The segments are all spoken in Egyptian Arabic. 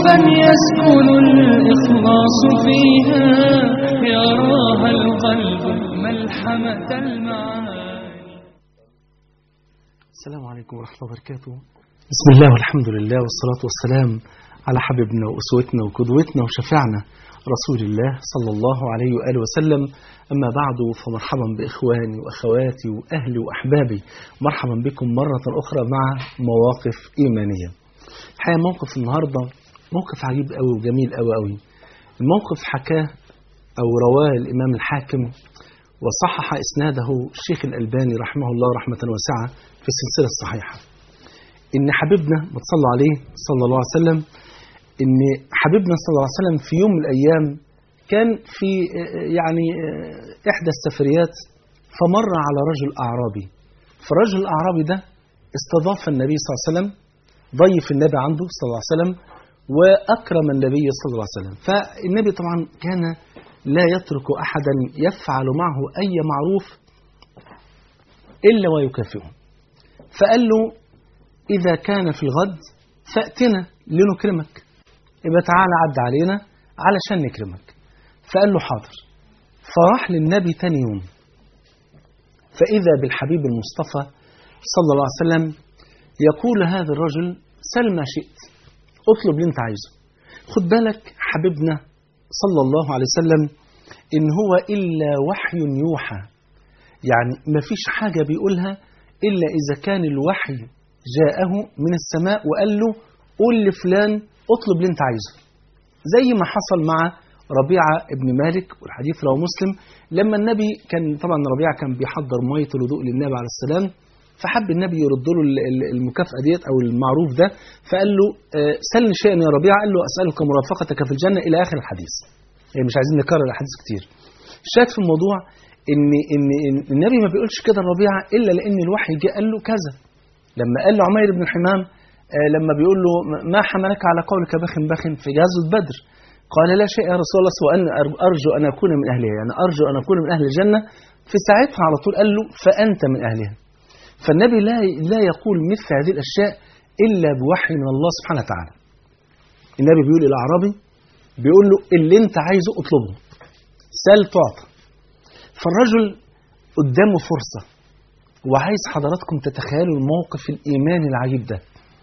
قلوبا يسكن الإخلاص فيها يراها القلب ملحمة المعاني السلام عليكم ورحمة الله وبركاته بسم الله والحمد لله والصلاة والسلام على حبيبنا وأسوتنا وقدوتنا وشفيعنا رسول الله صلى الله عليه وآله وسلم أما بعد فمرحبا بإخواني وأخواتي وأهلي وأحبابي مرحبا بكم مرة أخرى مع مواقف إيمانية الحقيقة موقف النهاردة موقف عجيب قوي وجميل قوي قوي الموقف حكاه أو رواه الإمام الحاكم وصحح إسناده الشيخ الألباني رحمه الله رحمة واسعة في السلسلة الصحيحة إن حبيبنا ما تصلوا عليه صلى الله عليه وسلم إن حبيبنا صلى الله عليه وسلم في يوم من الأيام كان في يعني إحدى السفريات فمر على رجل أعرابي فالرجل الأعرابي ده استضاف النبي صلى الله عليه وسلم ضيف النبي عنده صلى الله عليه وسلم وأكرم النبي صلى الله عليه وسلم فالنبي طبعا كان لا يترك أحدا يفعل معه أي معروف إلا ويكافئه فقال له إذا كان في الغد فأتنا لنكرمك يبقى تعالى عد علينا علشان نكرمك فقال له حاضر فراح للنبي تاني يوم فإذا بالحبيب المصطفى صلى الله عليه وسلم يقول هذا الرجل سل ما شئت اطلب اللي انت عايزه خد بالك حبيبنا صلى الله عليه وسلم إن هو إلا وحي يوحى يعني ما فيش حاجة بيقولها إلا إذا كان الوحي جاءه من السماء وقال له قول لفلان اطلب اللي انت عايزه زي ما حصل مع ربيعة ابن مالك والحديث رواه مسلم لما النبي كان طبعا ربيعة كان بيحضر مية الوضوء للنبي عليه السلام فحب النبي يرد له المكافأة ديت أو المعروف ده فقال له سلني شيئا يا ربيعة قال له أسألك مرافقتك في الجنة إلى آخر الحديث يعني مش عايزين نكرر الأحاديث كتير الشاهد في الموضوع إن, إن, إن النبي ما بيقولش كده لربيعة إلا لأن الوحي جاء قال له كذا لما قال له عمير بن حمام لما بيقول له ما حملك على قولك بخ بخ في غزوة بدر قال لا شيء يا رسول الله سوى أن أرجو أن أكون من أهلها يعني أرجو أن أكون من أهل الجنة في ساعتها على طول قال له فأنت من أهلها فالنبي لا لا يقول مثل هذه الأشياء إلا بوحي من الله سبحانه وتعالى النبي بيقول الأعرابي بيقول له اللي أنت عايزه اطلبه سل تعطى فالرجل قدامه فرصة وعايز حضراتكم تتخيلوا الموقف الإيماني العجيب ده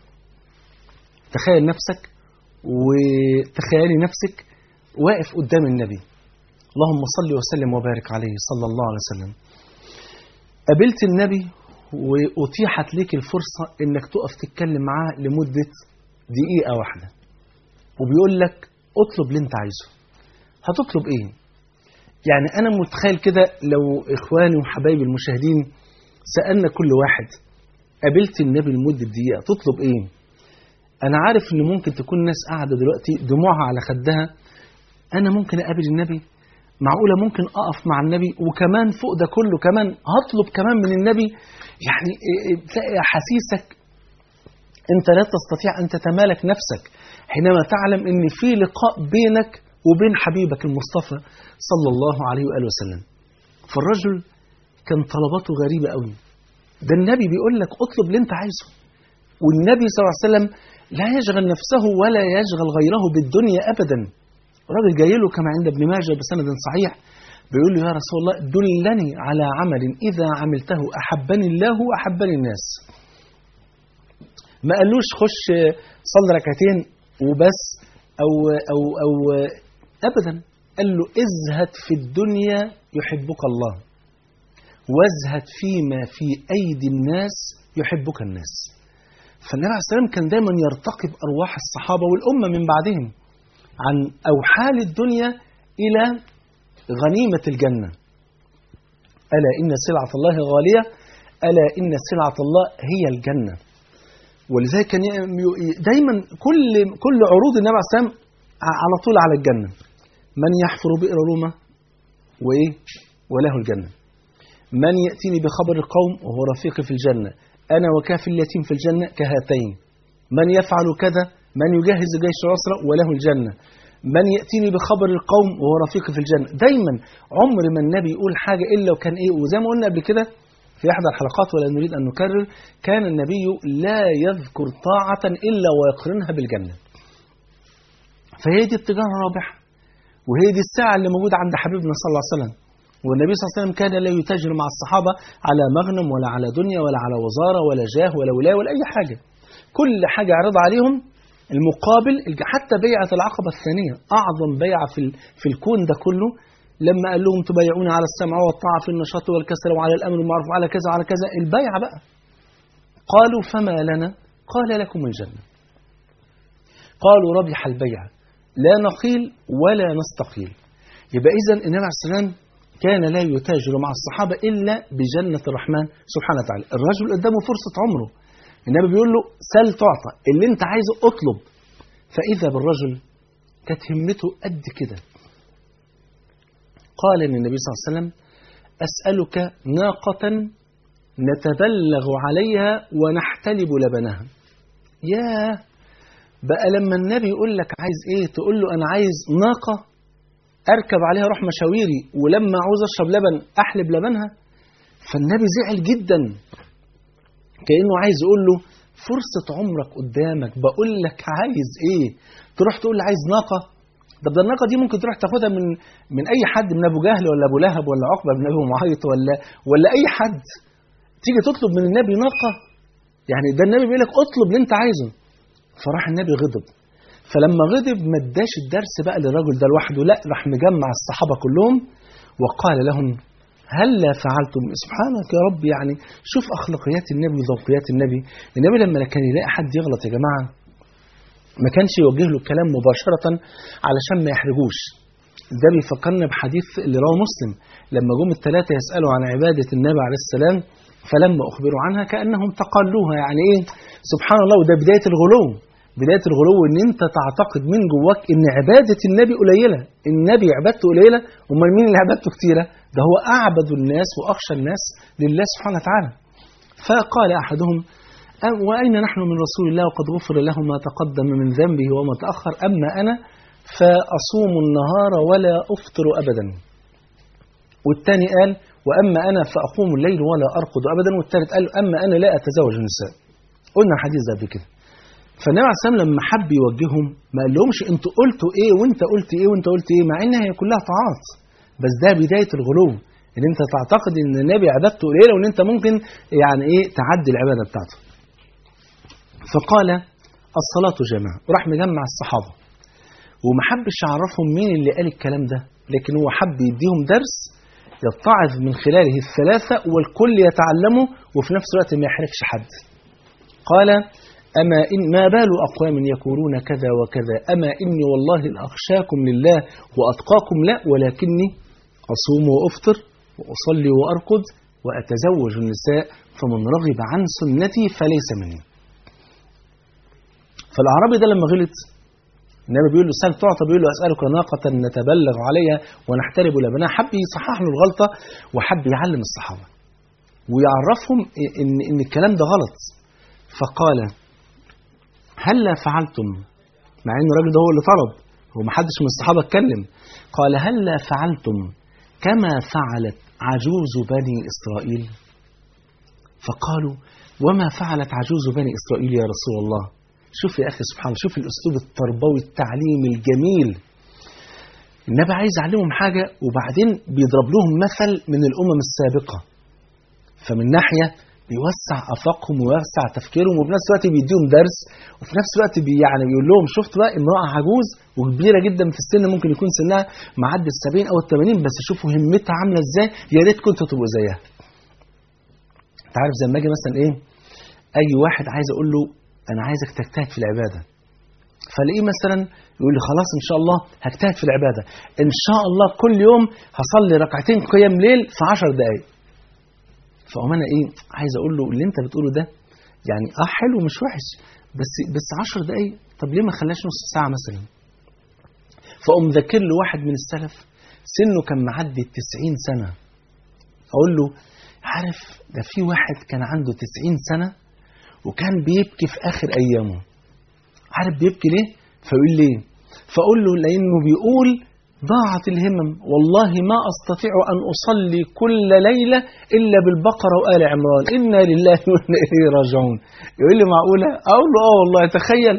تخيل نفسك وتخيلي نفسك واقف قدام النبي اللهم صل وسلم وبارك عليه صلى الله عليه وسلم قابلت النبي وأتيحت لك الفرصة انك تقف تتكلم معاه لمدة دقيقة واحدة وبيقول لك اطلب اللي انت عايزه هتطلب ايه يعني انا متخيل كده لو اخواني وحبايبي المشاهدين سألنا كل واحد قابلت النبي لمدة دقيقة تطلب ايه انا عارف ان ممكن تكون ناس قاعدة دلوقتي دموعها على خدها انا ممكن اقابل النبي معقولة ممكن أقف مع النبي وكمان فوق ده كله كمان هطلب كمان من النبي يعني تلاقي أحاسيسك أنت لا تستطيع أن تتمالك نفسك حينما تعلم أن في لقاء بينك وبين حبيبك المصطفى صلى الله عليه وآله وسلم فالرجل كان طلباته غريبة قوي ده النبي بيقول لك اطلب اللي انت عايزه والنبي صلى الله عليه وسلم لا يشغل نفسه ولا يشغل غيره بالدنيا أبداً راجل جاي له كما عند ابن ماجه بسند صحيح بيقول له يا رسول الله دلني على عمل إذا عملته أحبني الله وأحبني الناس ما قالوش خش صلي ركعتين وبس أو, أو, أو أبدا قال له ازهد في الدنيا يحبك الله وازهد فيما في أيدي الناس يحبك الناس فالنبي عليه السلام كان دايما يرتقي بأرواح الصحابة والأمة من بعدهم عن أوحال الدنيا إلى غنيمة الجنة ألا إن سلعة الله غالية ألا إن سلعة الله هي الجنة ولذلك كان دايما كل كل عروض النبي عليه السلام على طول على الجنة من يحفر بئر رومة وإيه وله الجنة من يأتيني بخبر القوم وهو رفيقي في الجنة أنا وكافي اليتيم في الجنة كهاتين من يفعل كذا من يجهز جيش العسرة وله الجنة من يأتيني بخبر القوم وهو رفيقي في الجنة دايما عمر ما النبي يقول حاجة إلا وكان إيه وزي ما قلنا قبل كده في إحدى الحلقات ولا نريد أن نكرر كان النبي لا يذكر طاعة إلا ويقرنها بالجنة فهي دي التجارة الرابحة وهي دي الساعة اللي موجودة عند حبيبنا صلى الله عليه وسلم والنبي صلى الله عليه وسلم كان لا يتاجر مع الصحابة على مغنم ولا على دنيا ولا على وزارة ولا جاه ولا ولاية ولا أي حاجة كل حاجة عرض عليهم المقابل حتى بيعة العقبة الثانية أعظم بيعة في, في الكون ده كله لما قال لهم تبايعون على السمع والطاعة في النشاط والكسل وعلى الأمر والمعروف وعلى كذا وعلى كذا البيعة بقى قالوا فما لنا قال لكم الجنة قالوا ربح البيع لا نقيل ولا نستقيل يبقى إذا النبي عليه السلام كان لا يتاجر مع الصحابة إلا بجنة الرحمن سبحانه وتعالى الرجل قدامه فرصة عمره النبي بيقول له سل تعطى اللي انت عايزه اطلب فإذا بالرجل كانت همته قد كده قال للنبي صلى الله عليه وسلم أسألك ناقة نتبلغ عليها ونحتلب لبنها ياه بقى لما النبي يقول لك عايز ايه تقول له انا عايز ناقة اركب عليها اروح مشاويري ولما عاوز اشرب لبن احلب لبنها فالنبي زعل جدا كانه عايز يقول له فرصة عمرك قدامك بقول لك عايز ايه تروح تقول لي عايز ناقة ده ده الناقة دي ممكن تروح تاخدها من من اي حد من ابو جهل ولا ابو لهب ولا عقبة بن ابي معيط ولا ولا اي حد تيجي تطلب من النبي ناقة يعني ده النبي بيقول لك اطلب اللي انت عايزه فراح النبي غضب فلما غضب ما اداش الدرس بقى للراجل ده لوحده لا راح مجمع الصحابة كلهم وقال لهم هلا فعلتم سبحانك يا رب يعني شوف اخلاقيات النبي وذوقيات النبي النبي لما كان يلاقي حد يغلط يا جماعه ما كانش يوجه له الكلام مباشره علشان ما يحرجوش ده بيفكرنا بحديث اللي رواه مسلم لما جم الثلاثه يسالوا عن عباده النبي عليه السلام فلما اخبروا عنها كانهم تقلوها يعني ايه سبحان الله وده بدايه الغلو بدايه الغلو ان انت تعتقد من جواك ان عباده النبي قليله النبي عبادته قليله امال مين اللي عبادته كتيره ده هو أعبد الناس وأخشى الناس لله سبحانه وتعالى فقال أحدهم وأين نحن من رسول الله وقد غفر له ما تقدم من ذنبه وما تأخر أما أنا فأصوم النهار ولا أفطر أبدا والثاني قال وأما أنا فأقوم الليل ولا أرقد أبدا والثالث قال أما أنا لا أتزوج النساء قلنا الحديث ده قبل كده فالنبي عليه السلام لما حب يوجههم ما قال لهمش انتوا قلتوا ايه وانت قلت ايه وانت قلت ايه مع انها هي كلها طاعات بس ده بداية الغلو ان انت تعتقد ان النبي عبادته قليلة وان انت ممكن يعني ايه تعدي العبادة بتاعته فقال الصلاة جماعة وراح مجمع الصحابة وما حبش يعرفهم مين اللي قال الكلام ده لكن هو حب يديهم درس يتعظ من خلاله الثلاثة والكل يتعلمه وفي نفس الوقت ما يحرجش حد قال أما إن ما بال أقوام يقولون كذا وكذا أما إني والله لأخشاكم لله وأتقاكم لا ولكني أصوم وأفطر وأصلي وأرقد وأتزوج النساء فمن رغب عن سنتي فليس مني فالأعرابي ده لما غلط النبي بيقول له سل تعطى بيقول له أسألك ناقة نتبلغ عليها ونحترب لبنها حب يصحح له الغلطة وحب يعلم الصحابة ويعرفهم إن, إن الكلام ده غلط فقال هلا فعلتم مع ان الراجل ده هو اللي طلب هو ما حدش من الصحابه اتكلم قال هلا فعلتم كما فعلت عجوز بني اسرائيل فقالوا وما فعلت عجوز بني اسرائيل يا رسول الله شوف يا اخي سبحان الله شوف الاسلوب التربوي التعليمي الجميل النبي عايز يعلمهم حاجه وبعدين بيضرب لهم مثل من الامم السابقه فمن ناحيه بيوسع افاقهم ويوسع تفكيرهم وفي نفس الوقت بيديهم درس وفي نفس الوقت بي يعني بيقول لهم شفت بقى امراه عجوز وكبيره جدا في السن ممكن يكون سنها معدي ال 70 او ال 80 بس شوفوا همتها عامله ازاي يا ريت كنتوا تبقوا زيها. انت عارف زي ما اجي مثلا ايه اي واحد عايز اقول له انا عايزك تجتهد في العباده فلاقيه مثلا يقول لي خلاص ان شاء الله هجتهد في العباده ان شاء الله كل يوم هصلي ركعتين قيام ليل في 10 دقائق فأقوم أنا إيه عايز أقول له اللي أنت بتقوله ده يعني أه حلو مش وحش بس بس 10 دقايق طب ليه ما خلاش نص ساعة مثلا فأقوم ذاكر له واحد من السلف سنه كان معدي ال 90 سنة أقول له عارف ده في واحد كان عنده 90 سنة وكان بيبكي في آخر أيامه عارف بيبكي ليه؟ فيقول ليه؟ فأقول له لأنه بيقول ضاعت الهمم والله ما أستطيع أن أصلي كل ليلة إلا بالبقرة وآل عمران إنا لله وإنا إليه راجعون يقول لي معقولة أقول له آه والله تخيل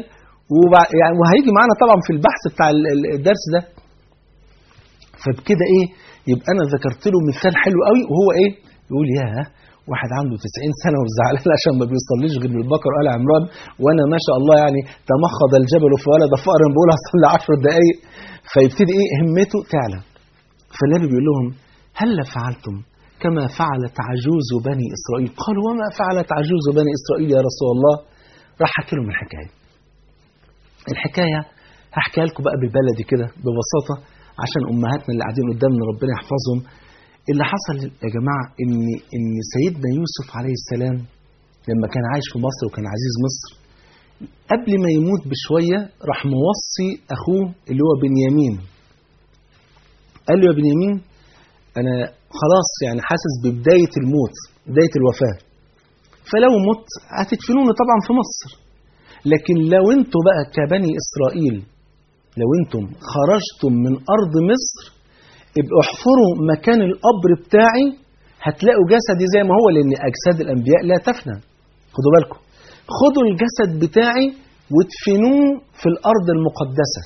وبع... يعني وهيجي معانا طبعا في البحث بتاع ال- ال- الدرس ده فبكده ايه يبقى انا ذكرت له مثال حلو قوي وهو ايه يقول ياه واحد عنده 90 سنه وزعلان عشان ما بيصليش غير بالبقره وآل عمران وانا ما شاء الله يعني تمخض الجبل فولد فأرا بقول هصلي 10 دقائق فيبتدي ايه همته تعلى فالنبي بيقول لهم هل فعلتم كما فعلت عجوز بني اسرائيل قالوا وما فعلت عجوز بني اسرائيل يا رسول الله راح احكي لهم الحكايه الحكايه هحكيها لكم بقى بالبلدي كده ببساطه عشان امهاتنا اللي قاعدين قدامنا ربنا يحفظهم اللي حصل يا جماعه ان ان سيدنا يوسف عليه السلام لما كان عايش في مصر وكان عزيز مصر قبل ما يموت بشويه راح موصي اخوه اللي هو بنيامين قال له يا بنيامين انا خلاص يعني حاسس ببدايه الموت بدايه الوفاه فلو مت هتدفنوني طبعا في مصر لكن لو انتوا بقى كبني اسرائيل لو انتم خرجتم من ارض مصر ابقوا احفروا مكان القبر بتاعي هتلاقوا جسدي زي ما هو لان اجساد الانبياء لا تفنى خدوا بالكم خدوا الجسد بتاعي وادفنوه في الارض المقدسه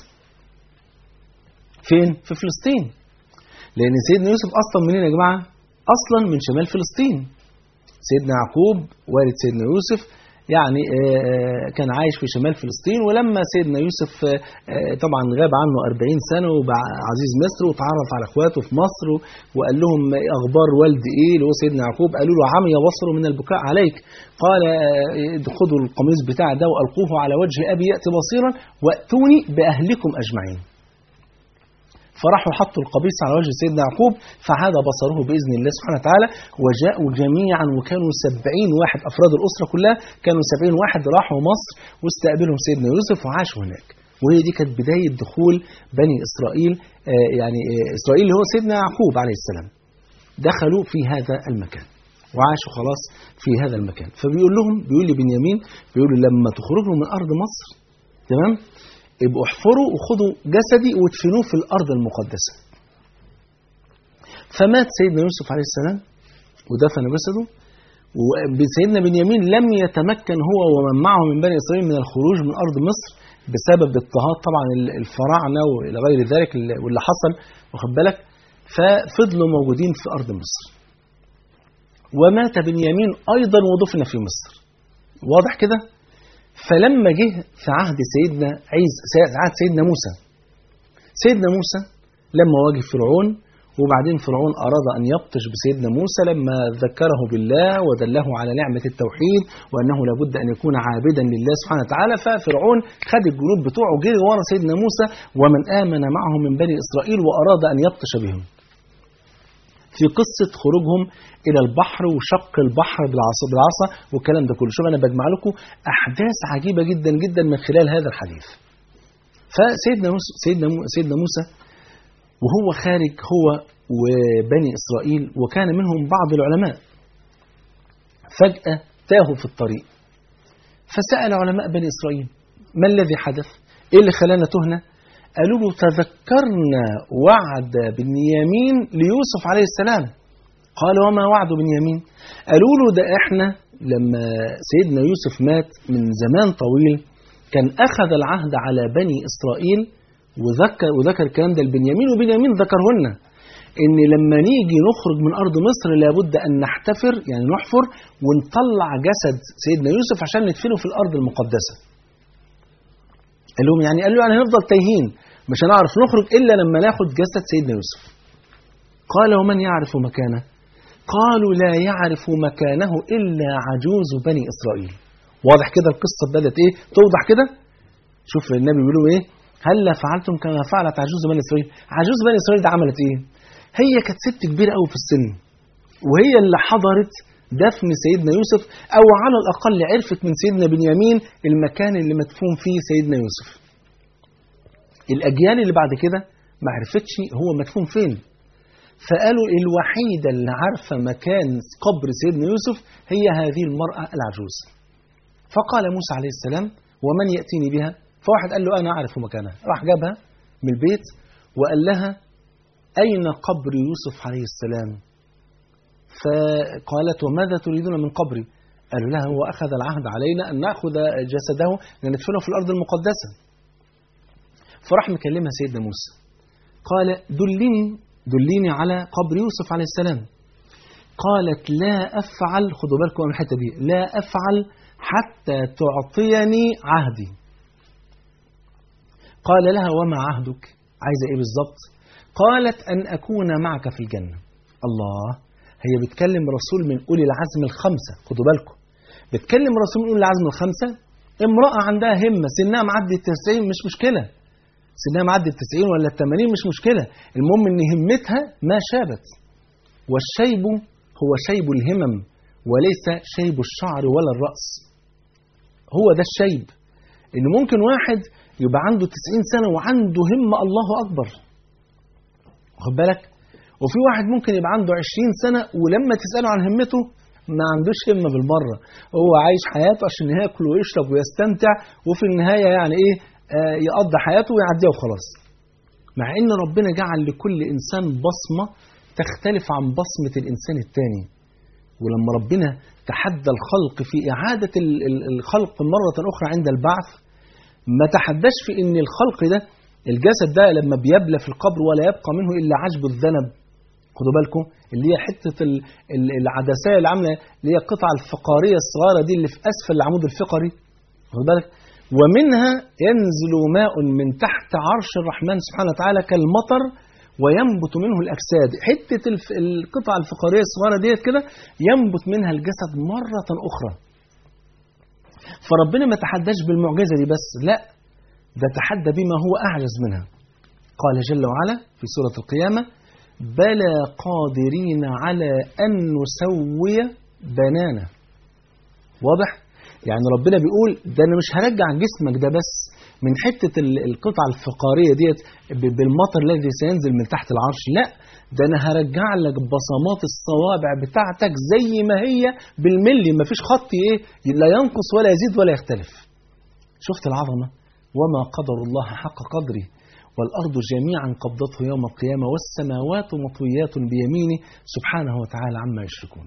فين في فلسطين لان سيدنا يوسف اصلا منين يا جماعه اصلا من شمال فلسطين سيدنا يعقوب والد سيدنا يوسف يعني آه، آه، كان عايش في شمال فلسطين ولما سيدنا يوسف آه، آه، طبعا غاب عنه 40 سنة وبقى عزيز مصر وتعرف على اخواته في مصر و- وقال لهم إيه اخبار والد ايه اللي هو سيدنا يعقوب قالوا له عمي بصره من البكاء عليك قال آه، خذوا القميص بتاع ده والقوه على وجه ابي ياتي بصيرا واتوني باهلكم اجمعين فراحوا حطوا القميص على وجه سيدنا يعقوب فعاد بصره باذن الله سبحانه وتعالى وجاءوا جميعا وكانوا سبعين واحد افراد الاسره كلها كانوا سبعين واحد راحوا مصر واستقبلهم سيدنا يوسف وعاشوا هناك وهي دي كانت بدايه دخول بني اسرائيل آه، يعني آه، اسرائيل اللي هو سيدنا يعقوب عليه السلام دخلوا في هذا المكان وعاشوا خلاص في هذا المكان فبيقول لهم بيقول لي بنيامين بيقول لي لما تخرجوا من ارض مصر تمام يبقوا احفروا وخدوا جسدي وادفنوه في الارض المقدسه فمات سيدنا يوسف عليه السلام ودفن جسده وسيدنا بنيامين لم يتمكن هو ومن معه من بني اسرائيل من الخروج من ارض مصر بسبب اضطهاد طبعا الفراعنه والى غير ذلك واللي حصل واخد بالك ففضلوا موجودين في ارض مصر. ومات بنيامين ايضا ودفن في مصر. واضح كده؟ فلما جه في عهد سيدنا عيسى عهد سيدنا موسى سيدنا موسى لما واجه فرعون وبعدين فرعون أراد أن يبطش بسيدنا موسى لما ذكره بالله ودله على نعمة التوحيد وأنه لابد أن يكون عابدا لله سبحانه وتعالى ففرعون خد الجنود بتوعه جري ورا سيدنا موسى ومن آمن معه من بني إسرائيل وأراد أن يبطش بهم في قصة خروجهم إلى البحر وشق البحر بالعصا بالعصا والكلام ده كله شوف أنا بجمع لكم أحداث عجيبة جدا جدا من خلال هذا الحديث فسيدنا موسى سيدنا مو- سيدنا موسى وهو خارج هو وبني إسرائيل وكان منهم بعض العلماء فجأة تاهوا في الطريق فسأل علماء بني إسرائيل ما الذي حدث؟ إيه اللي خلانا تهنا؟ قالوا له تذكرنا وعد بنيامين ليوسف عليه السلام قال وما وعد بنيامين قالوا له ده احنا لما سيدنا يوسف مات من زمان طويل كان أخذ العهد على بني إسرائيل وذكر وذكر الكلام ده لبنيامين وبنيامين ذكره لنا ان لما نيجي نخرج من ارض مصر لابد ان نحتفر يعني نحفر ونطلع جسد سيدنا يوسف عشان ندفنه في الارض المقدسه. قال لهم يعني قال له يعني هنفضل تايهين مش هنعرف نخرج الا لما ناخد جسد سيدنا يوسف. قال ومن يعرف مكانه؟ قالوا لا يعرف مكانه الا عجوز بني اسرائيل. واضح كده القصه بدات ايه؟ توضح كده؟ شوف النبي بيقول له ايه؟ هلا فعلتم كما فعلت عجوز بني اسرائيل؟ عجوز بني اسرائيل ده عملت ايه؟ هي كانت ست كبيره قوي في السن وهي اللي حضرت دفن سيدنا يوسف او على الاقل عرفت من سيدنا بنيامين المكان اللي مدفون فيه سيدنا يوسف. الاجيال اللي بعد كده ما عرفتش هو مدفون فين. فقالوا الوحيده اللي عارفه مكان قبر سيدنا يوسف هي هذه المراه العجوز. فقال موسى عليه السلام ومن ياتيني بها؟ فواحد قال له انا اعرف مكانها، راح جابها من البيت وقال لها أين قبر يوسف عليه السلام فقالت وماذا تريدون من قبري قالوا لها هو أخذ العهد علينا أن نأخذ جسده لندفنه في الأرض المقدسة فراح مكلمها سيدنا موسى قال دلني دليني على قبر يوسف عليه السلام قالت لا أفعل خدوا بالكم من الحتة دي لا أفعل حتى تعطيني عهدي قال لها وما عهدك عايزة إيه بالظبط قالت أن أكون معك في الجنة الله هي بتكلم رسول من أولي العزم الخمسة خدوا بالكم بتكلم رسول من أولي العزم الخمسة امرأة عندها همة سنها معدي التسعين مش مشكلة سنها معدي التسعين ولا التمانين مش مشكلة المهم ان همتها ما شابت والشيب هو شيب الهمم وليس شيب الشعر ولا الرأس هو ده الشيب ان ممكن واحد يبقى عنده 90 سنة وعنده همة الله أكبر واخد بالك وفي واحد ممكن يبقى عنده 20 سنة ولما تسأله عن همته ما عندوش همة بالمرة هو عايش حياته عشان ياكل ويشرب ويستمتع وفي النهاية يعني ايه آه يقضي حياته ويعديها وخلاص مع ان ربنا جعل لكل انسان بصمة تختلف عن بصمة الانسان الثاني ولما ربنا تحدى الخلق في إعادة الخلق مرة أخرى عند البعث ما تحداش في ان الخلق ده الجسد ده لما بيبلى في القبر ولا يبقى منه الا عجب الذنب خدوا بالكم اللي هي حته العدسيه اللي عامله اللي هي القطعه الفقاريه الصغيره دي اللي في اسفل العمود الفقري خدوا بالك ومنها ينزل ماء من تحت عرش الرحمن سبحانه وتعالى كالمطر وينبت منه الاجساد حته القطعه الفقاريه الصغيره ديت كده ينبت منها الجسد مره اخرى فربنا ما تحداش بالمعجزة دي بس لا ده تحدى بما هو أعجز منها قال جل وعلا في سورة القيامة بلى قادرين على أن نسوي بنانا واضح؟ يعني ربنا بيقول ده أنا مش هرجع جسمك ده بس من حتة القطعة الفقارية ديت بالمطر الذي سينزل من تحت العرش لا ده أنا هرجع لك بصمات الصوابع بتاعتك زي ما هي بالملي ما فيش خط إيه لا ينقص ولا يزيد ولا يختلف شفت العظمة وما قدر الله حق قدره والأرض جميعا قبضته يوم القيامة والسماوات مطويات بيمينه سبحانه وتعالى عما يشركون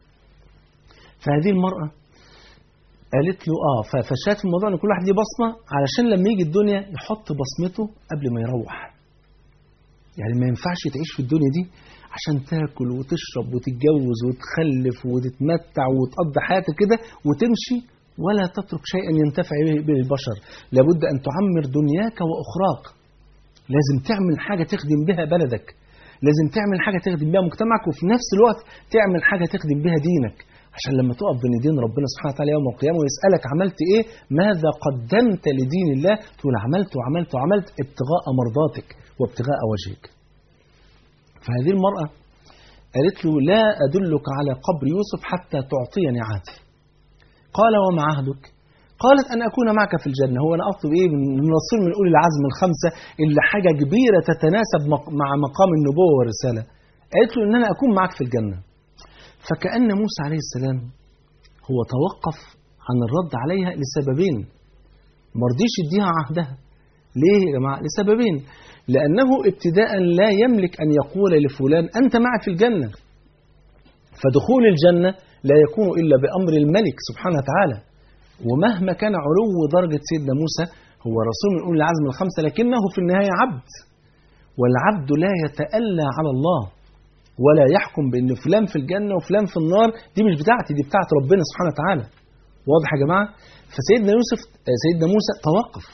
فهذه المرأة قالت له اه فشات في الموضوع ان كل واحد ليه بصمه علشان لما يجي الدنيا يحط بصمته قبل ما يروح. يعني ما ينفعش تعيش في الدنيا دي عشان تاكل وتشرب وتتجوز وتخلف وتتمتع وتقضي حياتك كده وتمشي ولا تترك شيئا ينتفع به البشر، لابد ان تعمر دنياك واخراك. لازم تعمل حاجه تخدم بها بلدك. لازم تعمل حاجه تخدم بها مجتمعك وفي نفس الوقت تعمل حاجه تخدم بها دينك. عشان لما تقف بين ايدين ربنا سبحانه وتعالى يوم القيامه ويسالك عملت ايه؟ ماذا قدمت لدين الله؟ تقول عملت وعملت وعملت ابتغاء مرضاتك وابتغاء وجهك. فهذه المراه قالت له لا ادلك على قبر يوسف حتى تعطيني عهدي. قال وما عهدك؟ قالت ان اكون معك في الجنه، هو انا اطلب ايه من رسول من اولي العزم الخمسه اللي حاجه كبيره تتناسب مع مقام النبوه والرساله. قالت له ان انا اكون معك في الجنه. فكأن موسى عليه السلام هو توقف عن الرد عليها لسببين ما رضيش يديها عهدها ليه يا جماعة لسببين لأنه ابتداء لا يملك أن يقول لفلان أنت معي في الجنة فدخول الجنة لا يكون إلا بأمر الملك سبحانه وتعالى ومهما كان علو درجة سيدنا موسى هو رسول من أولي العزم الخمسة لكنه في النهاية عبد والعبد لا يتألى على الله ولا يحكم بان فلان في الجنه وفلان في النار دي مش بتاعتي دي بتاعت ربنا سبحانه وتعالى واضح يا جماعه فسيدنا يوسف سيدنا موسى توقف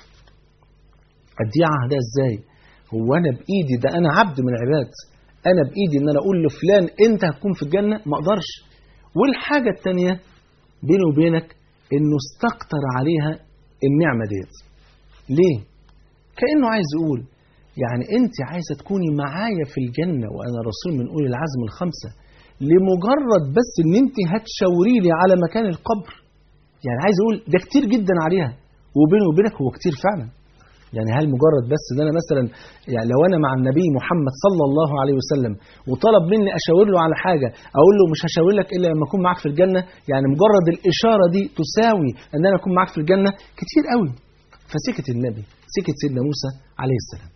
ادي عهدها ازاي هو انا بايدي ده انا عبد من العباد انا بايدي ان انا اقول لفلان انت هتكون في الجنه ما اقدرش والحاجه الثانيه بيني وبينك انه استكتر عليها النعمه ديت ليه كانه عايز يقول يعني انت عايزه تكوني معايا في الجنه وانا رسول من اولي العزم الخمسه لمجرد بس ان انت هتشاوري لي على مكان القبر يعني عايز اقول ده كتير جدا عليها وبيني وبينك هو كتير فعلا يعني هل مجرد بس ان انا مثلا يعني لو انا مع النبي محمد صلى الله عليه وسلم وطلب مني اشاور له على حاجه اقول له مش هشاور لك الا لما اكون معاك في الجنه يعني مجرد الاشاره دي تساوي ان انا اكون معاك في الجنه كتير قوي فسكت النبي سكت سيدنا موسى عليه السلام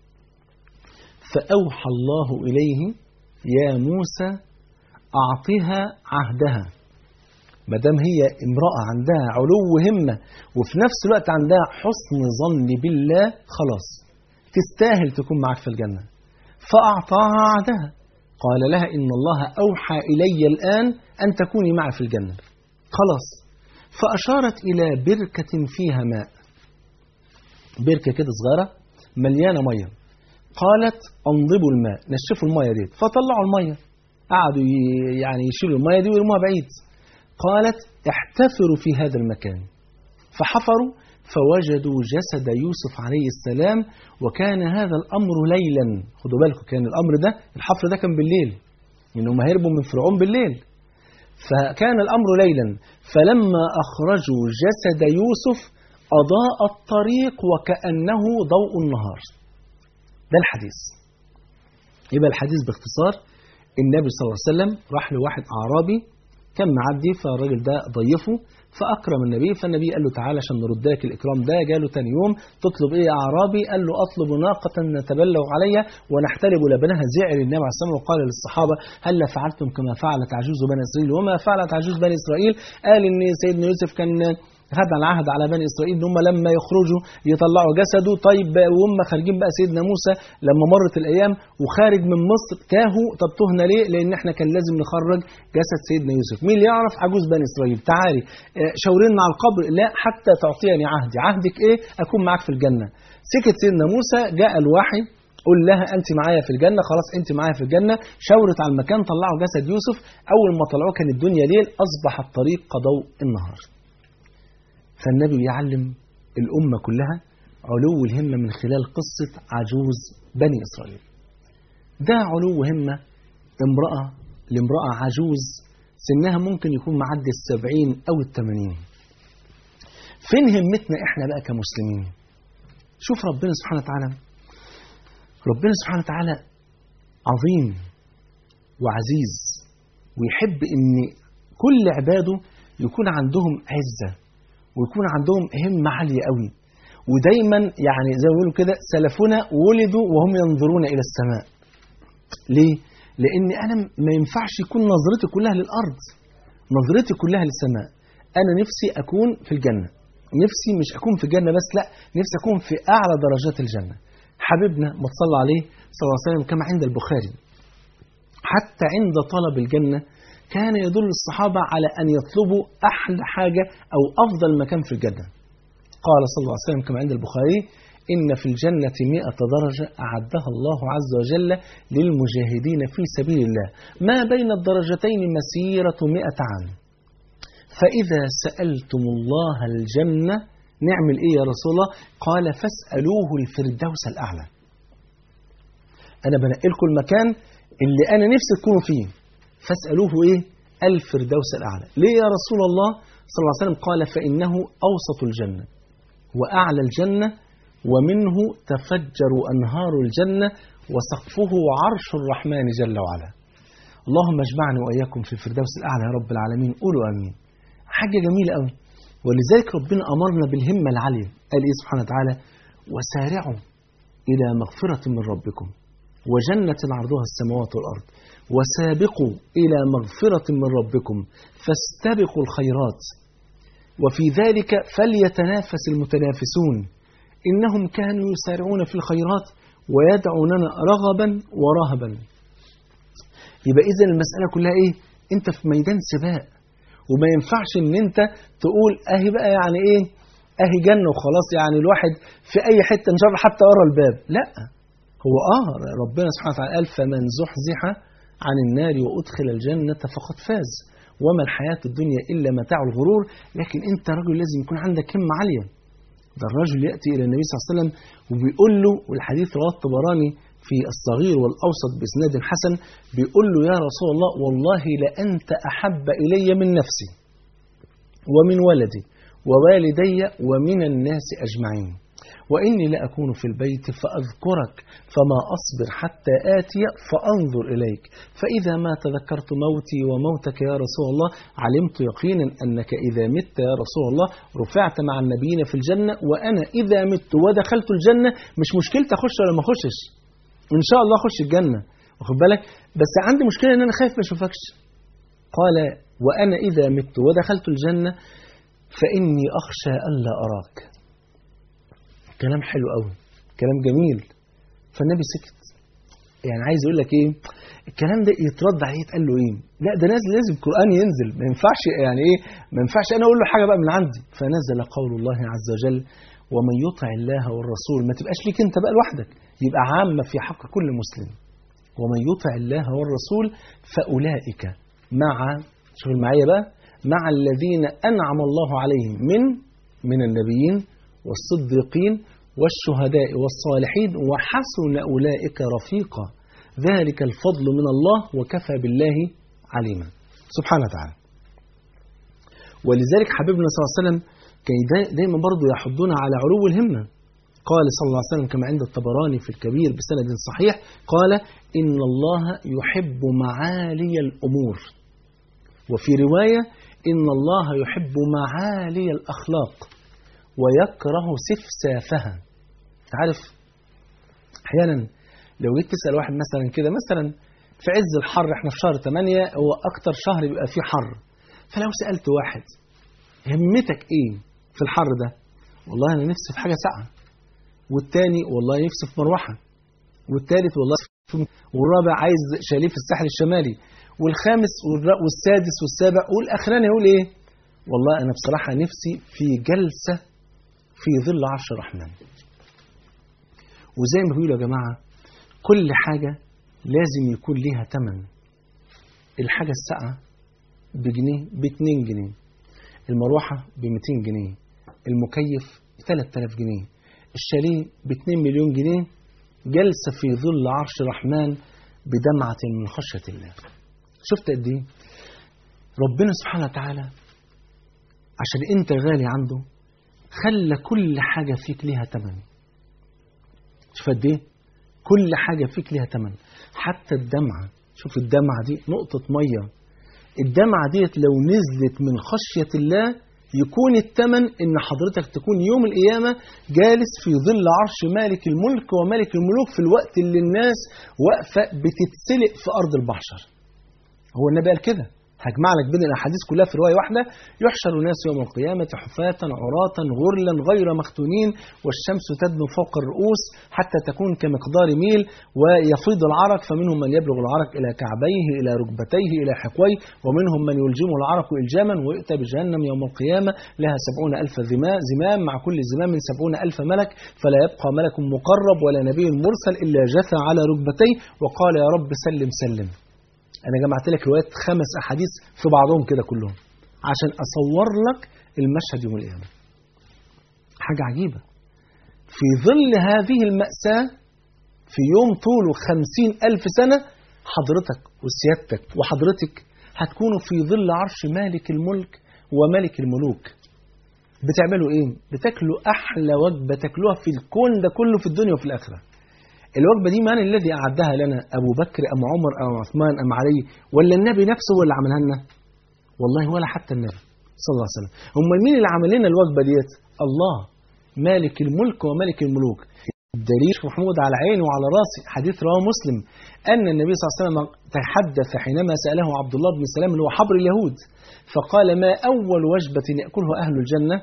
فأوحى الله إليه يا موسى أعطها عهدها ما دام هي امرأة عندها علو همة وفي نفس الوقت عندها حسن ظن بالله خلاص تستاهل تكون معك في الجنة فأعطاها عهدها قال لها إن الله أوحى إلي الآن أن تكوني معي في الجنة خلاص فأشارت إلى بركة فيها ماء بركة كده صغيرة مليانة مية قالت انضبوا الماء نشفوا المية دي فطلعوا المية قعدوا ي- يعني يشيلوا المية دي ويرموها بعيد قالت احتفروا في هذا المكان فحفروا فوجدوا جسد يوسف عليه السلام وكان هذا الأمر ليلا خدوا بالكم كان الأمر ده الحفر ده كان بالليل إنهم هيربوا من فرعون بالليل فكان الأمر ليلا فلما أخرجوا جسد يوسف أضاء الطريق وكأنه ضوء النهار ده الحديث يبقى الحديث باختصار النبي صلى الله عليه وسلم راح لواحد أعرابي كان معدي فالراجل ده ضيفه فأكرم النبي فالنبي قال له تعالى عشان نرد لك الإكرام ده جاله تاني يوم تطلب إيه يا أعرابي قال له أطلب ناقة نتبلغ عليها ونحتلب لبنها زعل النبي عليه الصلاة والسلام وقال للصحابة هل فعلتم كما فعلت عجوز بني إسرائيل وما فعلت عجوز بني إسرائيل قال إن سيدنا يوسف كان خد العهد على بني اسرائيل ان هم لما يخرجوا يطلعوا جسده طيب بقى وهم خارجين بقى سيدنا موسى لما مرت الايام وخارج من مصر تاهوا طب تهنا ليه؟ لان احنا كان لازم نخرج جسد سيدنا يوسف، مين اللي يعرف عجوز بني اسرائيل؟ تعالي آه، شاورينا على القبر، لا حتى تعطيني عهدي، عهدك ايه؟ اكون معاك في الجنه. سكت سيدنا موسى جاء الوحي قل لها انت معايا في الجنه خلاص انت معايا في الجنه شاورت على المكان طلعوا جسد يوسف اول ما طلعوه كان الدنيا ليل اصبح الطريق كضوء النهار فالنبي يعلم الأمة كلها علو الهمة من خلال قصة عجوز بني إسرائيل ده علو همة امرأة لامرأة عجوز سنها ممكن يكون معدي السبعين أو الثمانين فين همتنا إحنا بقى كمسلمين شوف ربنا سبحانه وتعالى ربنا سبحانه وتعالى عظيم وعزيز ويحب ان كل عباده يكون عندهم عزه ويكون عندهم همة عالية قوي ودايما يعني زي ما بيقولوا كده سلفنا ولدوا وهم ينظرون إلى السماء ليه؟ لأن أنا ما ينفعش يكون نظرتي كلها للأرض نظرتي كلها للسماء أنا نفسي أكون في الجنة نفسي مش أكون في الجنة بس لا نفسي أكون في أعلى درجات الجنة حبيبنا ما تصلى عليه صلى الله عليه وسلم كما عند البخاري حتى عند طلب الجنة كان يدل الصحابة على أن يطلبوا أحلى حاجة أو أفضل مكان في الجنة قال صلى الله عليه وسلم كما عند البخاري إن في الجنة مئة درجة أعدها الله عز وجل للمجاهدين في سبيل الله ما بين الدرجتين مسيرة مئة عام فإذا سألتم الله الجنة نعمل إيه يا رسول الله قال فاسألوه الفردوس الأعلى أنا بنقل لكم المكان اللي أنا نفسي تكونوا فيه فاسألوه إيه الفردوس الأعلى ليه يا رسول الله صلى الله عليه وسلم قال فإنه أوسط الجنة وأعلى الجنة ومنه تفجر أنهار الجنة وسقفه عرش الرحمن جل وعلا اللهم اجمعني وإياكم في الفردوس الأعلى يا رب العالمين قولوا آمين حاجة جميلة قوي ولذلك ربنا أمرنا بالهمة العالية قال إيه سبحانه وتعالى وسارعوا إلى مغفرة من ربكم وجنة عرضها السماوات والأرض وسابقوا إلى مغفرة من ربكم فاستبقوا الخيرات وفي ذلك فليتنافس المتنافسون إنهم كانوا يسارعون في الخيرات ويدعوننا رغبا ورهبا يبقى إذا المسألة كلها إيه أنت في ميدان سباق وما ينفعش ان انت تقول اهي بقى يعني ايه اهي جنه وخلاص يعني الواحد في اي حته ان شاء الله حتى ورا الباب لا هو اه ربنا سبحانه وتعالى قال فمن زحزح عن النار وادخل الجنه فقد فاز وما الحياه الدنيا الا متاع الغرور لكن انت رجل لازم يكون عندك همه عاليه ده الرجل ياتي الى النبي صلى الله عليه وسلم وبيقول له والحديث رواه الطبراني في الصغير والأوسط بإسناد حسن بيقول له يا رسول الله والله لأنت أحب إلي من نفسي ومن ولدي ووالدي ومن الناس أجمعين وإني لأكون في البيت فأذكرك فما أصبر حتى آتي فأنظر إليك فإذا ما تذكرت موتي وموتك يا رسول الله علمت يقينا أنك إذا مت يا رسول الله رفعت مع النبيين في الجنة وأنا إذا مت ودخلت الجنة مش مشكلة أخش ولا ما أخشش ان شاء الله اخش الجنه واخد بالك بس عندي مشكله ان انا خايف ما اشوفكش قال وأنا إذا مت ودخلت الجنة فإني أخشى ألا أراك كلام حلو قوي كلام جميل فالنبي سكت يعني عايز يقول لك ايه الكلام ده يترد عليه يتقال له ايه لا ده لازم لازم القران ينزل ما ينفعش يعني ايه ما ينفعش انا اقول له حاجه بقى من عندي فنزل قول الله عز وجل ومن يطع الله والرسول ما تبقاش ليك انت بقى لوحدك يبقى عامه في حق كل مسلم ومن يطع الله والرسول فاولئك مع شوف المعيه بقى مع الذين انعم الله عليهم من من النبيين والصديقين والشهداء والصالحين وحسن أولئك رفيقا ذلك الفضل من الله وكفى بالله عليما سبحانه وتعالى ولذلك حبيبنا صلى الله عليه وسلم كان دايما برضه يحضنا على علو الهمة قال صلى الله عليه وسلم كما عند الطبراني في الكبير بسند صحيح قال إن الله يحب معالي الأمور وفي رواية إن الله يحب معالي الأخلاق ويكره سفسافها عارف احيانا لو جيت تسال واحد مثلا كده مثلا في عز الحر احنا في شهر 8 هو اكتر شهر بيبقى فيه حر فلو سالت واحد همتك ايه في الحر ده والله انا نفسي في حاجه ساقعه والتاني والله نفسي في مروحه والتالت والله في والرابع عايز شاليه في الساحل الشمالي والخامس والسادس والسابع والاخراني يقول ايه والله انا بصراحه نفسي في جلسه في ظل عرش الرحمن وزي ما بيقولوا يا جماعة كل حاجة لازم يكون ليها تمن الحاجة الساقعة بجنيه باتنين جنيه المروحة بمتين جنيه المكيف بثلاث آلاف جنيه الشاليه باتنين مليون جنيه جلسة في ظل عرش الرحمن بدمعة من خشية الله شفت قد ايه ربنا سبحانه وتعالى عشان انت غالي عنده خلى كل حاجة فيك ليها تمن شوف قد ايه كل حاجة فيك ليها تمن حتى الدمعة شوف الدمعة دي نقطة مية الدمعة ديت لو نزلت من خشية الله يكون التمن ان حضرتك تكون يوم القيامة جالس في ظل عرش مالك الملك وملك الملوك في الوقت اللي الناس واقفة بتتسلق في أرض البحشر هو النبي قال كده هجمع لك بين الاحاديث كلها في روايه واحده يحشر الناس يوم القيامه حفاة عراة غرلا غير مختونين والشمس تدنو فوق الرؤوس حتى تكون كمقدار ميل ويفيض العرق فمنهم من يبلغ العرق الى كعبيه الى ركبتيه الى حقويه ومنهم من يلجمه العرق الجاما ويؤتى بجهنم يوم القيامه لها سبعون الف زمام مع كل زمام سبعون الف ملك فلا يبقى ملك مقرب ولا نبي مرسل الا جثى على ركبتيه وقال يا رب سلم سلم انا جمعت لك روايات خمس احاديث في بعضهم كده كلهم عشان اصور لك المشهد يوم القيامه حاجه عجيبه في ظل هذه المأساة في يوم طوله خمسين ألف سنة حضرتك وسيادتك وحضرتك هتكونوا في ظل عرش مالك الملك وملك الملوك بتعملوا ايه؟ بتاكلوا أحلى وجبة تاكلوها في الكون ده كله في الدنيا وفي الآخرة الوجبة دي من الذي أعدها لنا أبو بكر أم عمر أم عثمان أم علي ولا النبي نفسه هو اللي عملها لنا والله ولا حتى النبي صلى الله عليه وسلم هم مين اللي عمل لنا الوجبة ديت الله مالك الملك وملك الملوك الدليل محمود على عيني وعلى راسي حديث رواه مسلم أن النبي صلى الله عليه وسلم تحدث حينما سأله عبد الله بن سلام اللي هو حبر اليهود فقال ما أول وجبة يأكلها أهل الجنة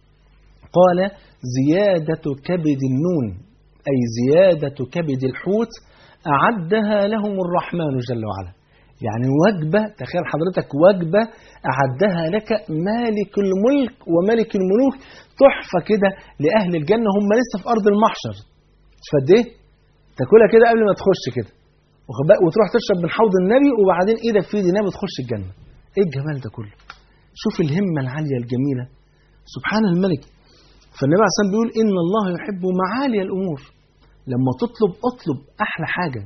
قال زيادة كبد النون أي زيادة كبد الحوت أعدها لهم الرحمن جل وعلا يعني وجبة تخيل حضرتك وجبة أعدها لك مالك الملك وملك الملوك تحفة كده لأهل الجنة هم لسه في أرض المحشر مش فد إيه؟ تاكلها كده قبل ما تخش كده وتروح تشرب من حوض النبي وبعدين إيدك في ايد النبي وتخش الجنة إيه الجمال ده كله شوف الهمة العالية الجميلة سبحان الملك فالنبي عليه الصلاة بيقول إن الله يحب معالي الأمور لما تطلب اطلب أحلى حاجة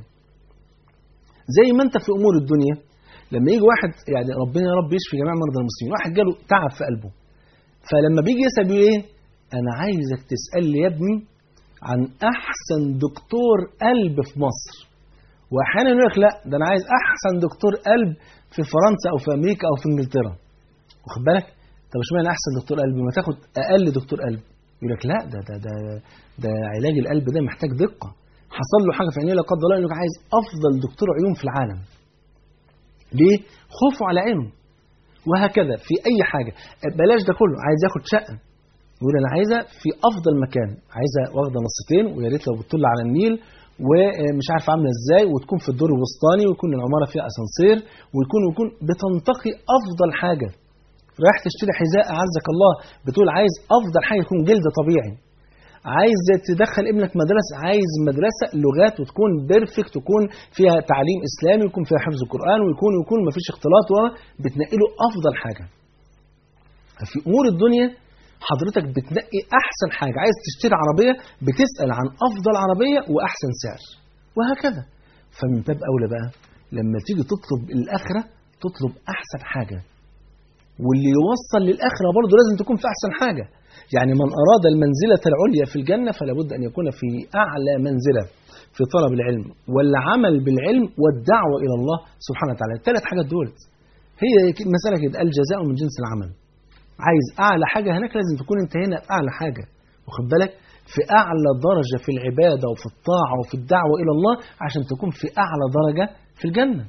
زي ما أنت في أمور الدنيا لما يجي واحد يعني ربنا يا رب يشفي جميع مرضى المسلمين واحد جاله تعب في قلبه فلما بيجي يسأل بيقول إيه أنا عايزك تسأل لي يا ابني عن أحسن دكتور قلب في مصر وأحيانا يقول لك لا ده أنا عايز أحسن دكتور قلب في فرنسا أو في أمريكا أو في إنجلترا واخد بالك طب اشمعنى احسن دكتور قلب ما تاخد اقل دكتور قلب يقول لك لا ده ده ده ده علاج القلب ده محتاج دقه حصل له حاجه في عينيه لا قدر الله يقول لك عايز افضل دكتور عيون في العالم ليه خوفه على عينه وهكذا في اي حاجه بلاش ده كله عايز ياخد شقه يقول انا عايزه في افضل مكان عايزه واخده نصتين ويا ريت لو بتطل على النيل ومش عارف عامله ازاي وتكون في الدور الوسطاني ويكون العماره فيها اسانسير ويكون ويكون بتنتقي افضل حاجه رايح تشتري حذاء اعزك الله بتقول عايز افضل حاجه يكون جلد طبيعي عايز تدخل ابنك مدرسه عايز مدرسه لغات وتكون بيرفكت تكون فيها تعليم اسلامي ويكون فيها حفظ القران ويكون ويكون ما فيش اختلاط بتنقي له افضل حاجه في امور الدنيا حضرتك بتنقي احسن حاجه عايز تشتري عربيه بتسال عن افضل عربيه واحسن سعر وهكذا فمن باب اولى بقى لما تيجي تطلب الاخره تطلب احسن حاجه واللي يوصل للاخره برضه لازم تكون في احسن حاجه يعني من اراد المنزله العليا في الجنه فلا بد ان يكون في اعلى منزله في طلب العلم والعمل بالعلم والدعوه الى الله سبحانه وتعالى الثلاث حاجات دول هي مساله كده الجزاء من جنس العمل عايز اعلى حاجه هناك لازم تكون انت هنا في اعلى حاجه واخد بالك في اعلى درجه في العباده وفي الطاعه وفي الدعوه الى الله عشان تكون في اعلى درجه في الجنه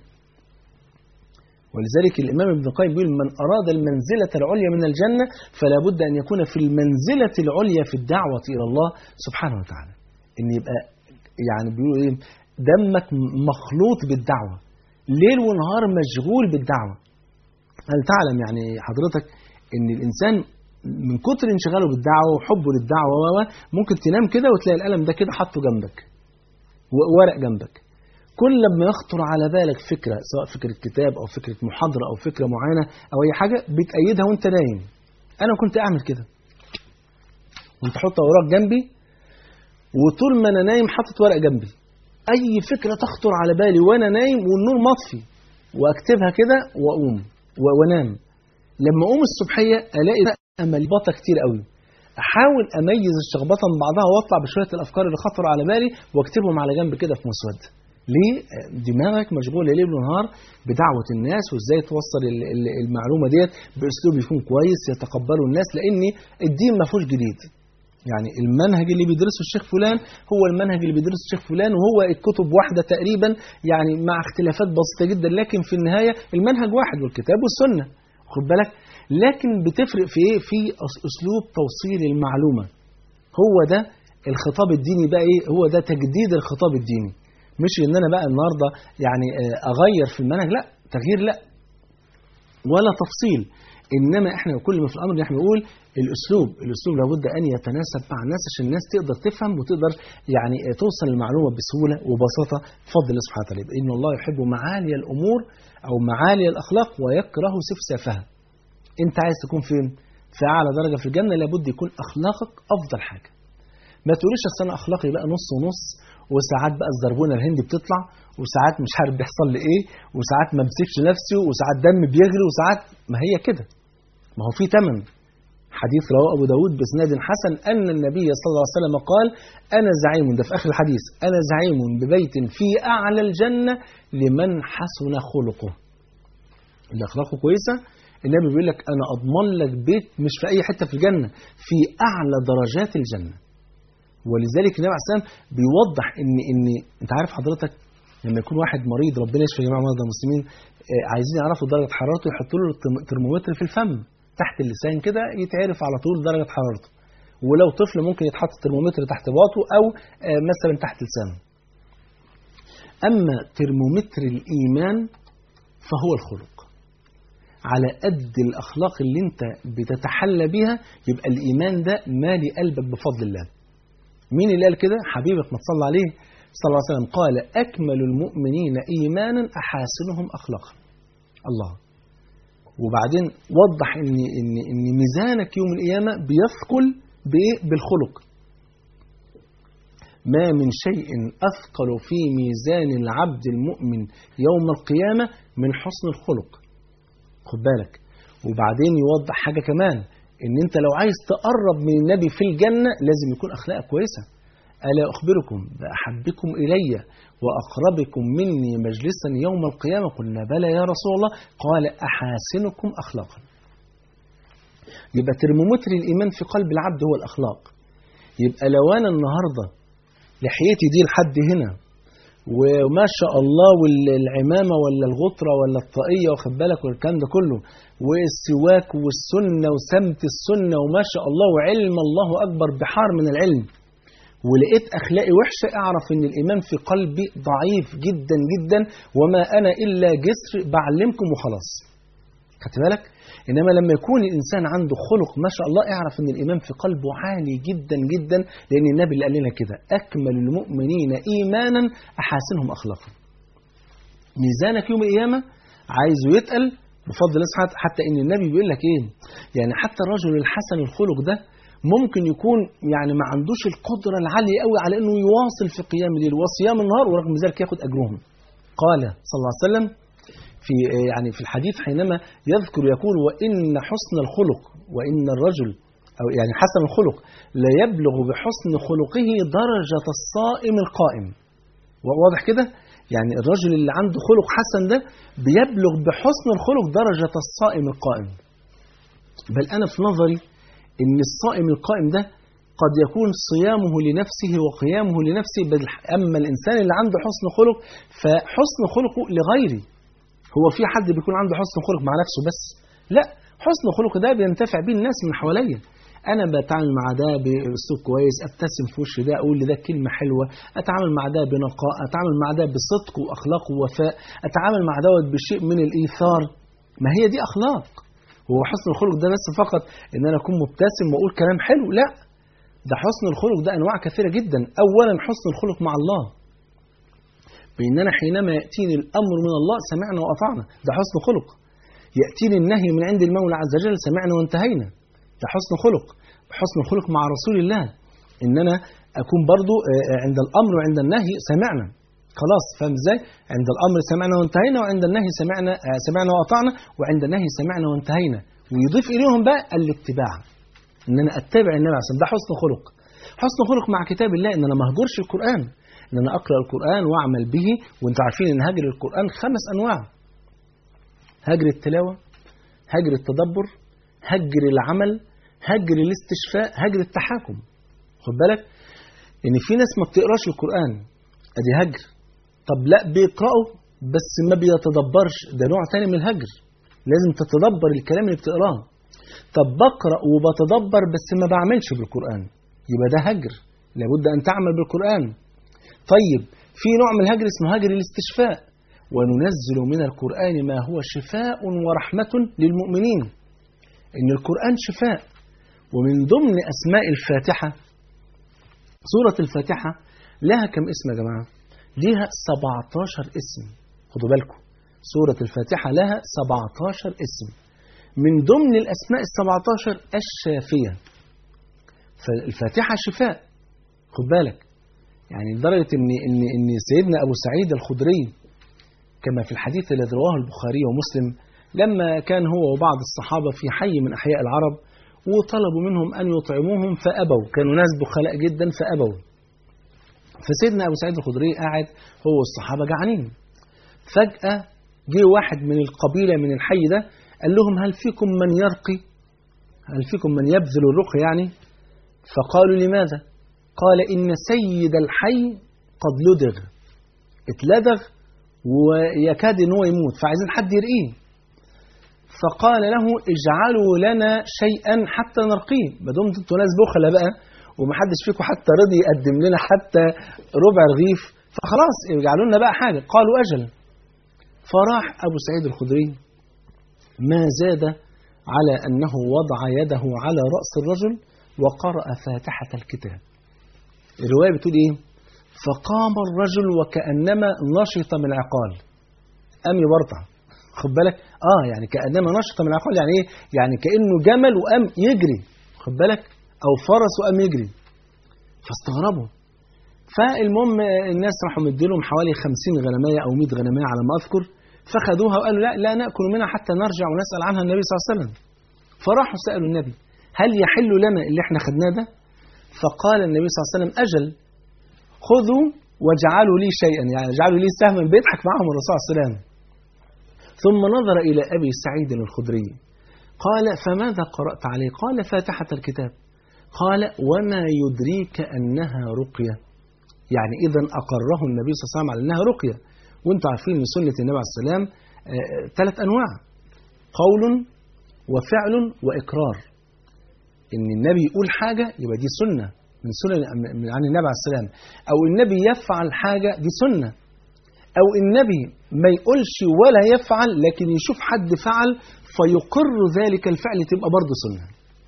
ولذلك الامام ابن القيم بيقول من اراد المنزله العليا من الجنه فلا بد ان يكون في المنزله العليا في الدعوه الى الله سبحانه وتعالى ان يبقى يعني بيقولوا ايه دمك مخلوط بالدعوه ليل ونهار مشغول بالدعوه هل تعلم يعني حضرتك ان الانسان من كتر انشغاله بالدعوه وحبه للدعوه و ممكن تنام كده وتلاقي القلم ده كده حاطه جنبك وورق جنبك كل ما يخطر على بالك فكره سواء فكره كتاب او فكره محاضره او فكره معينه او اي حاجه بتأيدها وانت نايم انا كنت اعمل كده كنت احط اوراق جنبي وطول ما انا نايم حاطط ورق جنبي اي فكره تخطر على بالي وانا نايم والنور مطفي واكتبها كده واقوم وانام لما اقوم الصبحيه الاقي ملبطه كتير قوي احاول اميز الشخبطه من بعضها واطلع بشويه الافكار اللي خطروا على بالي واكتبهم على جنب كده في مسوده ليه دماغك مشغوله ليل ونهار بدعوه الناس وازاي توصل المعلومه ديت باسلوب يكون كويس يتقبله الناس لان الدين ما فيهوش جديد يعني المنهج اللي بيدرسه الشيخ فلان هو المنهج اللي بيدرسه الشيخ فلان وهو الكتب واحده تقريبا يعني مع اختلافات بسيطه جدا لكن في النهايه المنهج واحد والكتاب والسنه خد بالك لكن بتفرق في ايه في اسلوب توصيل المعلومه هو ده الخطاب الديني بقى ايه هو ده تجديد الخطاب الديني مش ان انا بقى النهارده يعني اغير في المنهج لا تغيير لا ولا تفصيل انما احنا كل ما في الامر ان احنا نقول الاسلوب الاسلوب لابد ان يتناسب مع الناس عشان الناس تقدر تفهم وتقدر يعني توصل المعلومه بسهوله وبساطه بفضل الله سبحانه وتعالى ان الله يحب معالي الامور او معالي الاخلاق ويكره سفسافها انت عايز تكون فين في اعلى درجه في الجنه لابد يكون اخلاقك افضل حاجه ما تقوليش اصل انا اخلاقي بقى نص ونص وساعات بقى الزربونه الهندي بتطلع وساعات مش عارف بيحصل لي ايه وساعات ما امسكش نفسي وساعات دم بيجري وساعات ما هي كده ما هو في ثمن حديث رواه ابو داود باسناد حسن ان النبي صلى الله عليه وسلم قال انا زعيم ده في اخر الحديث انا زعيم ببيت في اعلى الجنه لمن حسن خلقه اللي اخلاقه كويسه النبي بيقول لك انا اضمن لك بيت مش في اي حته في الجنه في اعلى درجات الجنه ولذلك النبي عليه السلام بيوضح ان ان انت عارف حضرتك لما يكون واحد مريض ربنا يشفي جميع مرضى المسلمين عايزين يعرفوا درجه حرارته يحطوا له ترمومتر في الفم تحت اللسان كده يتعرف على طول درجه حرارته ولو طفل ممكن يتحط ترمومتر تحت باطه او مثلا تحت لسانه اما ترمومتر الايمان فهو الخلق على قد الاخلاق اللي انت بتتحلى بها يبقى الايمان ده مالي قلبك بفضل الله مين اللي قال كده حبيبك ما تصلى عليه صلى الله عليه وسلم قال أكمل المؤمنين إيمانا أحاسنهم أخلاقا الله وبعدين وضح إن, إن, إن ميزانك يوم القيامة بيثقل بإيه؟ بالخلق ما من شيء أثقل في ميزان العبد المؤمن يوم القيامة من حسن الخلق خد بالك وبعدين يوضح حاجة كمان ان انت لو عايز تقرب من النبي في الجنة لازم يكون اخلاقك كويسة ألا أخبركم بأحبكم إلي وأقربكم مني مجلسا يوم القيامة قلنا بلى يا رسول الله قال أحاسنكم أخلاقا يبقى ترمومتر الإيمان في قلب العبد هو الأخلاق يبقى لو أنا النهاردة لحيتي دي لحد هنا وما شاء الله والعمامة ولا الغطرة ولا الطاقية واخد بالك والكلام ده كله والسواك والسنة وسمت السنة وما شاء الله وعلم الله أكبر بحار من العلم ولقيت أخلاقي وحشة أعرف إن الإيمان في قلبي ضعيف جدا جدا وما أنا إلا جسر بعلمكم وخلاص خدت بالك إنما لما يكون الإنسان عنده خلق ما شاء الله اعرف إن الإيمان في قلبه عالي جدا جدا لأن النبي اللي قال لنا كده أكمل المؤمنين إيمانا أحاسنهم أخلاقا ميزانك يوم القيامة عايزه يتقل بفضل الله سبحانه حتى ان النبي بيقول لك ايه يعني حتى الرجل الحسن الخلق ده ممكن يكون يعني ما عندوش القدرة العالية قوي على انه يواصل في قيام الليل وصيام النهار ورغم ذلك ياخد اجرهم قال صلى الله عليه وسلم في يعني في الحديث حينما يذكر يقول وان حسن الخلق وان الرجل او يعني حسن الخلق لا يبلغ بحسن خلقه درجة الصائم القائم واضح كده يعني الرجل اللي عنده خلق حسن ده بيبلغ بحسن الخلق درجة الصائم القائم بل أنا في نظري إن الصائم القائم ده قد يكون صيامه لنفسه وقيامه لنفسه بل أما الإنسان اللي عنده حسن خلق فحسن خلقه لغيره هو في حد بيكون عنده حسن خلق مع نفسه بس لا حسن خلق ده بينتفع بيه الناس من حواليا انا بتعامل مع ده باسلوب كويس ابتسم في وش ده اقول لده كلمه حلوه اتعامل مع ده بنقاء اتعامل مع ده بصدق واخلاق ووفاء اتعامل مع دوت بشيء من الايثار ما هي دي اخلاق هو حسن الخلق ده بس فقط ان انا اكون مبتسم واقول كلام حلو لا ده حسن الخلق ده انواع كثيره جدا اولا حسن الخلق مع الله باننا حينما ياتيني الامر من الله سمعنا واطعنا ده حسن خلق ياتيني النهي من عند المولى عز وجل سمعنا وانتهينا ده حسن خلق حسن الخلق مع رسول الله ان انا اكون برضو عند الامر وعند النهي سمعنا خلاص فاهم ازاي عند الامر سمعنا وانتهينا وعند النهي سمعنا سمعنا واطعنا وعند النهي سمعنا وانتهينا ويضيف اليهم بقى الاتباع ان انا اتبع النبي عليه ده حسن خلق حسن خلق مع كتاب الله ان انا ما اهجرش القران ان انا اقرا القران واعمل به وانتم عارفين ان هجر القران خمس انواع هجر التلاوه هجر التدبر هجر العمل هجر الاستشفاء هجر التحاكم خد بالك ان في ناس ما بتقراش القران ادي هجر طب لا بيقرأوا بس ما بيتدبرش ده نوع تاني من الهجر لازم تتدبر الكلام اللي بتقراه طب بقرأ وبتدبر بس ما بعملش بالقرآن يبقى ده هجر لابد أن تعمل بالقرآن طيب في نوع من الهجر اسمه هجر الاستشفاء وننزل من القرآن ما هو شفاء ورحمة للمؤمنين إن القرآن شفاء ومن ضمن أسماء الفاتحة سورة الفاتحة لها كم اسم يا جماعة؟ ليها 17 اسم خدوا بالكم سورة الفاتحة لها 17 اسم من ضمن الأسماء ال 17 الشافية فالفاتحة شفاء خد بالك يعني لدرجة إن إن إن سيدنا أبو سعيد الخدري كما في الحديث الذي رواه البخاري ومسلم لما كان هو وبعض الصحابة في حي من أحياء العرب وطلبوا منهم أن يطعموهم فأبوا كانوا ناس بخلاء جدا فأبوا فسيدنا أبو سعيد الخدري قاعد هو والصحابة جعانين فجأة جه واحد من القبيلة من الحي ده قال لهم هل فيكم من يرقي هل فيكم من يبذل الرقي يعني فقالوا لماذا قال إن سيد الحي قد لدغ اتلدغ ويكاد ان هو يموت فعايزين حد يرقيه فقال له اجعلوا لنا شيئا حتى نرقيه ما دمتم انتوا ناس بخلة بقى ومحدش فيكم حتى رضي يقدم لنا حتى ربع رغيف فخلاص اجعلوا لنا بقى حاجه قالوا اجل فراح ابو سعيد الخدري ما زاد على انه وضع يده على راس الرجل وقرأ فاتحة الكتاب الرواية بتقول إيه فقام الرجل وكأنما نشط من عقال قام يبرطع خد بالك اه يعني كأنما نشط من عقال يعني ايه يعني كأنه جمل وقام يجري خد بالك او فرس وقام يجري فاستغربوا فالمهم الناس راحوا مديلهم حوالي 50 غنمية او 100 غنمية على ما اذكر فخدوها وقالوا لا لا ناكل منها حتى نرجع ونسال عنها النبي صلى الله عليه وسلم فراحوا سالوا النبي هل يحل لنا اللي احنا خدناه ده فقال النبي صلى الله عليه وسلم اجل خذوا واجعلوا لي شيئا يعني اجعلوا لي سهما بيضحك معهم الرسول صلى الله عليه وسلم ثم نظر الى ابي سعيد الخدري قال فماذا قرات عليه قال فاتحه الكتاب قال وما يدريك انها رقيه يعني إذا أقره النبي صلى الله عليه وسلم على أنها رقية وانتم عارفين ان سنة النبي عليه السلام ثلاث أنواع قول وفعل وإقرار إن النبي يقول حاجة يبقى دي سنة من سنن من- عن النبي عليه السلام أو النبي يفعل حاجة دي سنة أو النبي ما يقولش ولا يفعل لكن يشوف حد فعل فيقر ذلك الفعل تبقى برضه سنة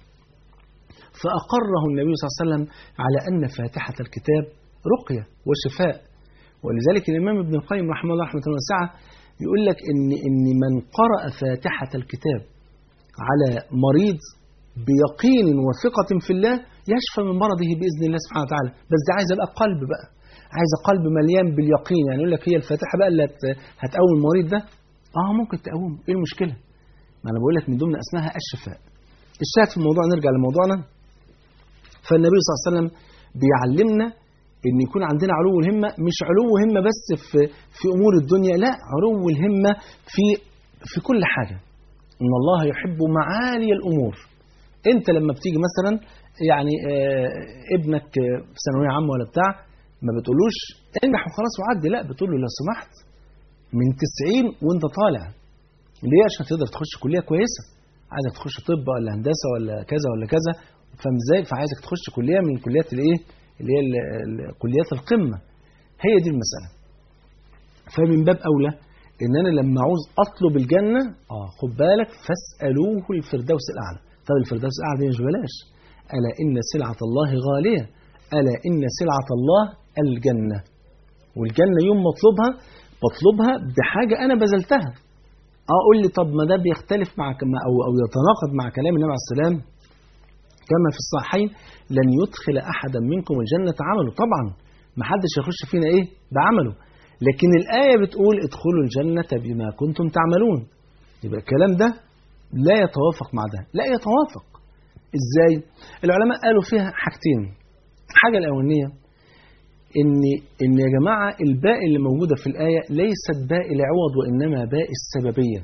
فأقره النبي صلى الله عليه وسلم على أن فاتحة الكتاب رقية وشفاء ولذلك الإمام ابن القيم رحمه الله رحمة واسعة يقول لك إن إن من قرأ فاتحة الكتاب على مريض بيقين وثقة في الله يشفى من مرضه بإذن الله سبحانه وتعالى بس دي عايزة بقى قلب بقى عايزة قلب مليان باليقين يعني يقول لك هي الفاتحة بقى اللي هت- هتقوم المريض ده اه ممكن تقوم ايه المشكلة ما انا بقول لك من ضمن اسمها الشفاء الشاهد في الموضوع نرجع لموضوعنا فالنبي صلى الله عليه وسلم بيعلمنا ان يكون عندنا علو الهمه مش علو همه بس في في امور الدنيا لا علو الهمه في في كل حاجه ان الله يحب معالي الامور انت لما بتيجي مثلا يعني آه، ابنك آه، في ثانويه عامه ولا بتاع ما بتقولوش انجح وخلاص وعدي لا بتقول له لو سمحت من 90 وانت طالع ليه عشان تقدر تخش كليه كويسه عايزك تخش طب ولا هندسه ولا كذا ولا كذا فاهم ازاي فعايزك تخش كليه من الكليات الايه اللي هي ال- ال- كليات القمه هي دي المساله فمن باب اولى ان انا لما عاوز اطلب الجنه اه خد بالك فاسالوه الفردوس الاعلى طب الفردوس الاعلى دي مش بلاش الا ان سلعه الله غاليه الا ان سلعه الله الجنه والجنه يوم ما اطلبها بطلبها بحاجه انا بذلتها اه قول لي طب ما ده بيختلف مع كما او او يتناقض مع كلام النبي عليه السلام كما في الصحيحين لن يدخل احدا منكم الجنه عمله طبعا ما حدش يخش فينا ايه بعمله لكن الايه بتقول ادخلوا الجنه بما كنتم تعملون يبقى الكلام ده لا يتوافق مع ده لا يتوافق ازاي العلماء قالوا فيها حاجتين الحاجه الاولانيه ان ان يا جماعه الباء اللي موجوده في الايه ليست باء العوض وانما باء السببيه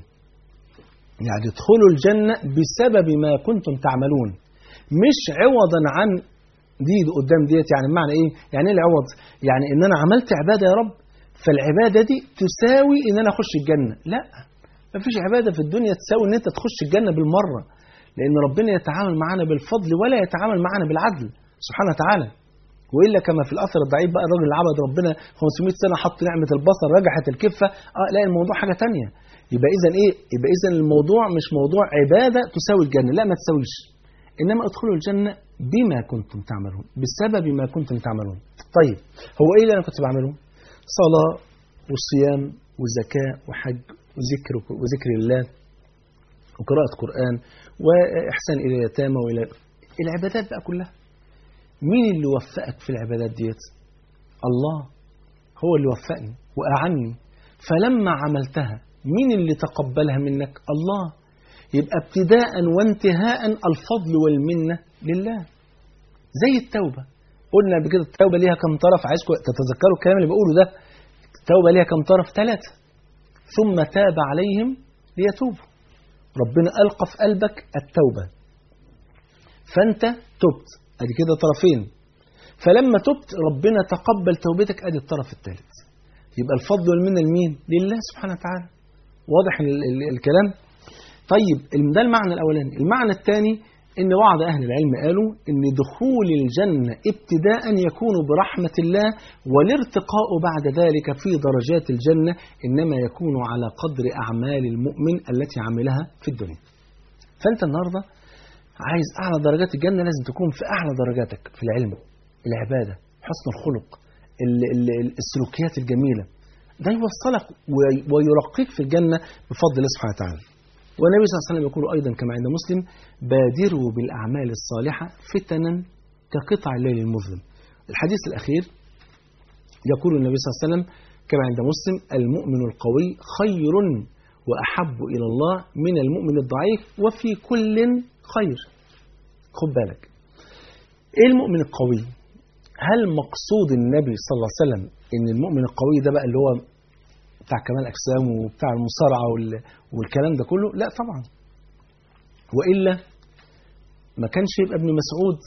يعني ادخلوا الجنه بسبب ما كنتم تعملون مش عوضا عن دي قدام ديت يعني بمعنى ايه يعني ايه العوض يعني ان انا عملت عباده يا رب فالعباده دي تساوي ان انا اخش الجنه لا مفيش عباده في الدنيا تساوي ان انت تخش الجنه بالمره لان ربنا يتعامل معنا بالفضل ولا يتعامل معنا بالعدل سبحانه وتعالى والا كما في الاثر الضعيف بقى الراجل اللي عبد ربنا 500 سنه حط نعمه البصر رجحت الكفه اه لا الموضوع حاجه تانية يبقى اذا ايه يبقى اذا الموضوع مش موضوع عباده تساوي الجنه لا ما تساويش انما ادخلوا الجنه بما كنتم تعملون بسبب ما كنتم تعملون طيب هو ايه اللي انا كنت بعمله صلاه وصيام وزكاه وحج وذكر وذكر الله وقراءه قران واحسان الى اليتامى والى العبادات بقى كلها مين اللي وفقك في العبادات ديت الله هو اللي وفقني وأعني فلما عملتها مين اللي تقبلها منك الله يبقى ابتداء وانتهاء الفضل والمنة لله زي التوبة قلنا قبل كده التوبة ليها كم طرف عايزكم تتذكروا الكلام اللي بقوله ده التوبة ليها كم طرف ثلاثة ثم تاب عليهم ليتوبوا ربنا ألقى في قلبك التوبة فأنت تبت ادي كده طرفين فلما تبت ربنا تقبل توبتك ادي الطرف الثالث يبقى الفضل والمنه لمين لله سبحانه وتعالى واضح ال ال الكلام طيب ده المعنى الاولاني المعنى الثاني ان بعض اهل العلم قالوا ان دخول الجنه ابتداء يكون برحمه الله والارتقاء بعد ذلك في درجات الجنه انما يكون على قدر اعمال المؤمن التي عملها في الدنيا فانت النهارده عايز اعلى درجات الجنه لازم تكون في اعلى درجاتك في العلم العباده حسن الخلق ال- ال- السلوكيات الجميله ده يوصلك وي- ويرقيك في الجنه بفضل الله سبحانه وتعالى والنبي صلى الله عليه وسلم يقول ايضا كما عند مسلم بادروا بالاعمال الصالحه فتنا كقطع الليل المظلم الحديث الاخير يقول النبي صلى الله عليه وسلم كما عند مسلم المؤمن القوي خير واحب الى الله من المؤمن الضعيف وفي كل خير خد بالك ايه المؤمن القوي هل مقصود النبي صلى الله عليه وسلم ان المؤمن القوي ده بقى اللي هو بتاع كمال اجسام وبتاع المصارعه وال- والكلام ده كله لا طبعا والا ما كانش يبقى ابن مسعود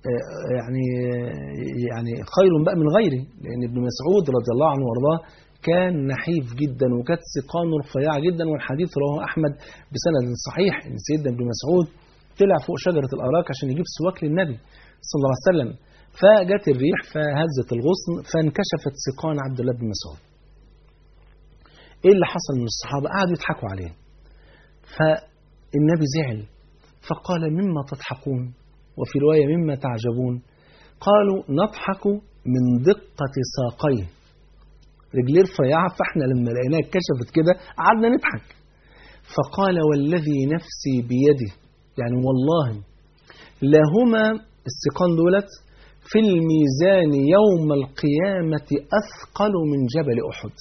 آه، يعني يعني خير بقى من غيره لأن ابن مسعود رضي الله عنه وارضاه كان نحيف جدا وكانت سقانه رفيعة جدا والحديث رواه أحمد بسند صحيح إن سيدنا ابن مسعود طلع فوق شجرة الأراك عشان يجيب سواك للنبي صلى الله عليه وسلم فجت الريح فهزت الغصن فانكشفت سقان عبد الله بن مسعود ايه اللي حصل من الصحابه قعدوا يضحكوا عليه فالنبي زعل فقال مما تضحكون وفي روايه مما تعجبون قالوا نضحك من دقه ساقيه رجليه رفيعه فاحنا لما لقيناها اتكشفت كده قعدنا نضحك فقال والذي نفسي بيده يعني والله لهما السقان دولت في الميزان يوم القيامة أثقل من جبل أحد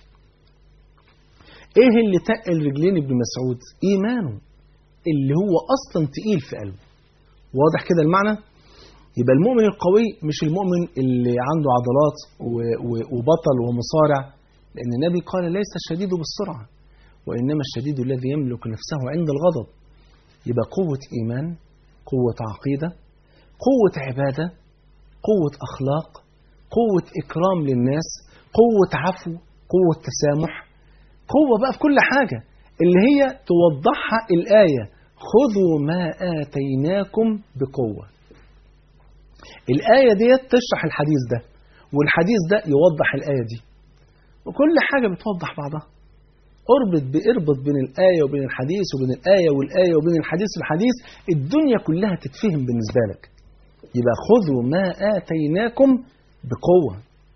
إيه اللي تقل رجلين ابن مسعود إيمانه اللي هو أصلا تقيل في قلبه واضح كده المعنى يبقى المؤمن القوي مش المؤمن اللي عنده عضلات و- و- وبطل ومصارع لأن النبي قال ليس الشديد بالسرعة وإنما الشديد الذي يملك نفسه عند الغضب يبقى قوة إيمان قوة عقيدة قوة عبادة قوة أخلاق قوة إكرام للناس قوة عفو قوة تسامح قوة بقى في كل حاجة اللي هي توضحها الآية خذوا ما آتيناكم بقوة الآية ديت تشرح الحديث ده والحديث ده يوضح الآية دي وكل حاجة بتوضح بعضها اربط باربط بين الآية وبين الحديث وبين الآية والآية وبين الحديث والحديث الدنيا كلها تتفهم بالنسبة لك يبقى خذوا ما آتيناكم بقوة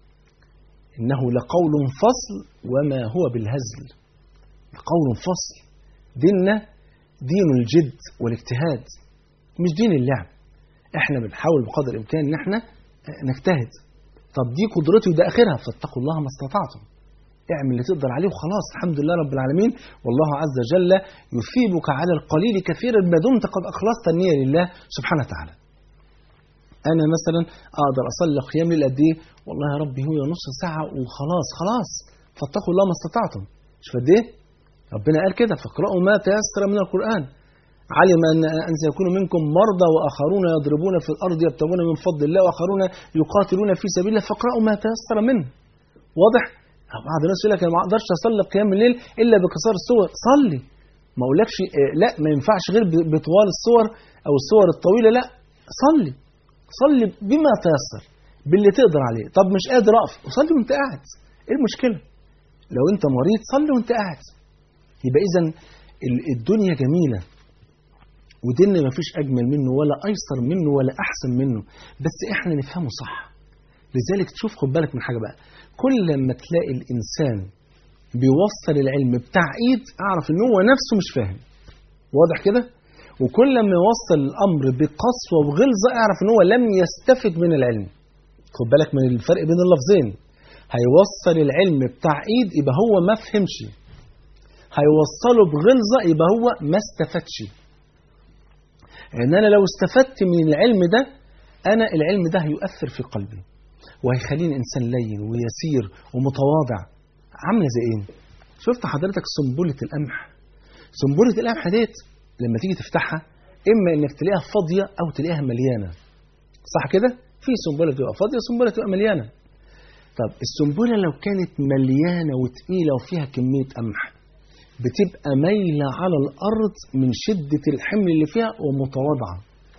إنه لقول فصل وما هو بالهزل لقول فصل ديننا دين الجد والاجتهاد مش دين اللعب احنا بنحاول بقدر الامكان ان احنا نجتهد طب دي قدرتي وده اخرها فاتقوا الله ما استطعتم اعمل اللي تقدر عليه وخلاص الحمد لله رب العالمين والله عز وجل يثيبك على القليل كثيرا ما دمت قد اخلصت النيه لله سبحانه وتعالى انا مثلا اقدر اصلي قيام الليل قد ايه والله يا ربي هو نص ساعه وخلاص خلاص فاتقوا الله ما استطعتم مش قد ايه ربنا قال كده فاقرأوا ما تيسر من القرآن علم أن أن سيكون منكم مرضى وآخرون يضربون في الأرض يبتغون من فضل الله وآخرون يقاتلون في سبيل الله فاقرأوا ما تيسر منه واضح؟ بعض الناس يقول لك أنا ما أقدرش أصلي قيام الليل إلا بقصار الصور صلي ما أقولكش آه، لا ما ينفعش غير ب- بطوال الصور أو الصور الطويلة لا صلي صلي بما تيسر باللي تقدر عليه طب مش قادر أقف صلي وأنت قاعد إيه المشكلة؟ لو أنت مريض صلي وأنت قاعد يبقى إذا الدنيا جميلة وديننا ما فيش أجمل منه ولا أيسر منه ولا أحسن منه بس إحنا نفهمه صح لذلك تشوف خد بالك من حاجة بقى كل لما تلاقي الإنسان بيوصل العلم بتاع إيد أعرف إن هو نفسه مش فاهم واضح كده وكل لما يوصل الأمر بقسوة وغلظة أعرف إن هو لم يستفد من العلم خد بالك من الفرق بين اللفظين هيوصل العلم بتاع إيد يبقى هو ما فهمش هيوصله بغلظة يبقى هو ما استفادش ان انا لو استفدت من العلم ده انا العلم ده هيؤثر في قلبي وهيخليني انسان لين ويسير ومتواضع عامله زي ايه شفت حضرتك سنبله القمح سنبله القمح ديت لما تيجي تفتحها اما انك تلاقيها فاضيه او تلاقيها مليانه صح كده في سنبله تبقى فاضيه وسنبله تبقى مليانه طب السنبله لو كانت مليانه وتقيله وفيها كميه قمح بتبقى مايلة على الأرض من شدة الحمل اللي فيها ومتواضعة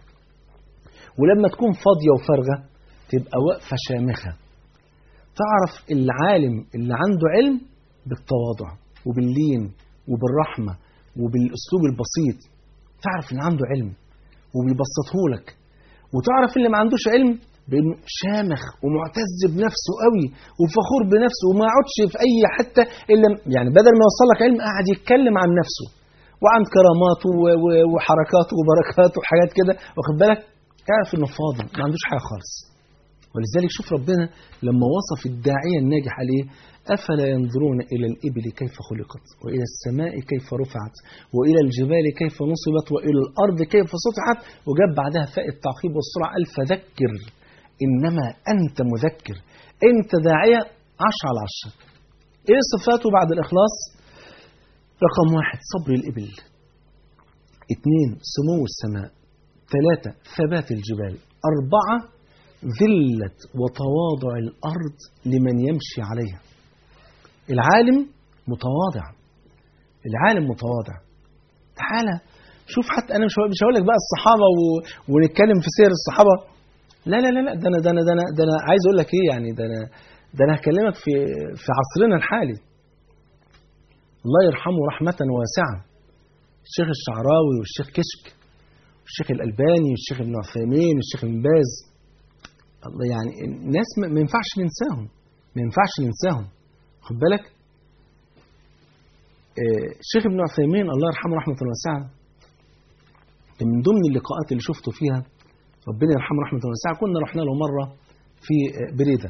ولما تكون فاضية وفارغة تبقى واقفة شامخة تعرف العالم اللي عنده علم بالتواضع وباللين وبالرحمة وبالأسلوب البسيط تعرف إن عنده علم وبيبسطه لك وتعرف اللي ما عندوش علم بانه شامخ ومعتز بنفسه قوي وفخور بنفسه وما يقعدش في اي حته الا يعني بدل ما يوصل لك علم قاعد يتكلم عن نفسه وعن كراماته و- و- وحركاته وبركاته وحاجات كده واخد بالك اعرف انه فاضي ما عندوش حاجه خالص ولذلك شوف ربنا لما وصف الداعيه الناجح عليه افلا ينظرون الى الابل كيف خلقت والى السماء كيف رفعت والى الجبال كيف نصبت والى الارض كيف سطحت وجاب بعدها فاء التعقيب والسرعه قال فذكر إنما أنت مذكر أنت داعية عشرة على عشرة إيه صفاته بعد الإخلاص رقم واحد صبر الإبل اثنين سمو السماء ثلاثة ثبات الجبال أربعة ذلة وتواضع الأرض لمن يمشي عليها العالم متواضع العالم متواضع تعالى شوف حتى انا مش مش هقول لك بقى الصحابه و... ونتكلم في سير الصحابه لا لا لا لا ده انا ده انا ده انا ده انا عايز اقول لك ايه يعني ده انا ده انا هكلمك في في عصرنا الحالي الله يرحمه رحمه واسعه الشيخ الشعراوي والشيخ كشك والشيخ الالباني والشيخ ابن عثيمين والشيخ ابن باز الله يعني الناس ما ما ينفعش ننساهم ما ينفعش ننساهم خد بالك آه، الشيخ ابن عثيمين الله يرحمه رحمه واسعه كان من ضمن اللقاءات اللي شفته فيها ربنا يرحمه رحمه واسعه كنا رحنا له مره في آه، بريده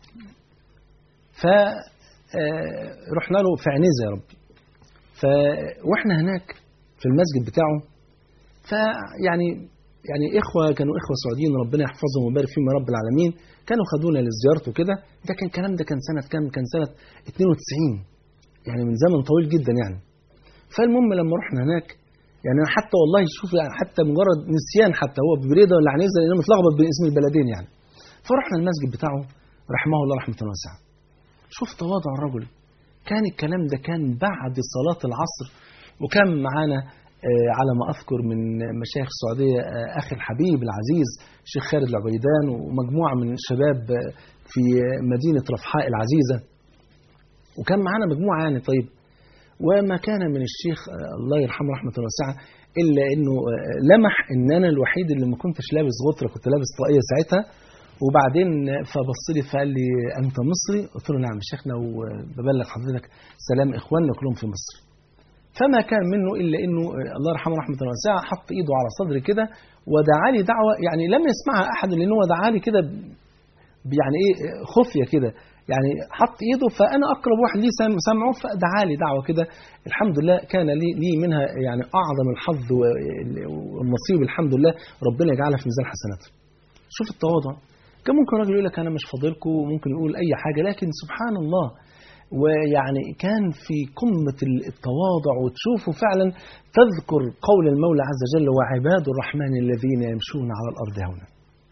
ف آه، رحنا له في عنيزه يا رب ف واحنا هناك في المسجد بتاعه فيعني يعني اخوه كانوا اخوه سعوديين ربنا يحفظهم ويبارك فيهم يا رب العالمين كانوا خدونا لزيارته كده ده كان الكلام ده كان سنه كام كان سنه 92 يعني من زمن طويل جدا يعني فالمهم لما رحنا هناك يعني أنا حتى والله شوف يعني حتى مجرد نسيان حتى هو ببريده ولا عنيزه لان أنا متلخبط بين اسم البلدين يعني فرحنا المسجد بتاعه رحمه الله رحمه واسعه شوف تواضع الرجل كان الكلام ده كان بعد صلاه العصر وكان معانا آه، على ما اذكر من مشايخ السعوديه آه، اخي الحبيب العزيز الشيخ خالد العبيدان ومجموعه من الشباب آه، في مدينه رفحاء العزيزه وكان معانا مجموعه يعني طيب وما كان من الشيخ آه، الله يرحمه رحمه واسعه الا انه آه، لمح ان انا الوحيد اللي ما كنتش لابس غطره كنت لابس طاقيه ساعتها وبعدين فبص لي فقال لي انت مصري؟ قلت له نعم يا شيخنا وببلغ حضرتك سلام اخواننا كلهم في مصر. فما كان منه الا انه آه، الله يرحمه رحمه واسعه حط ايده على صدري كده ودعا لي دعوه يعني لم يسمعها احد لان هو دعا لي كده ب- يعني ايه خفيه كده يعني حط ايده فانا اقرب واحد ليه سام- سامعه فدعا لي دعوه كده الحمد لله كان لي لي منها يعني اعظم الحظ وال- والنصيب الحمد لله ربنا يجعلها في ميزان حسناته. شوف التواضع كان ممكن راجل يقول لك انا مش فاضلكم وممكن يقول اي حاجه لكن سبحان الله ويعني كان في قمة التواضع وتشوفه فعلا تذكر قول المولى عز وجل وعباد الرحمن الذين يمشون على الأرض هونا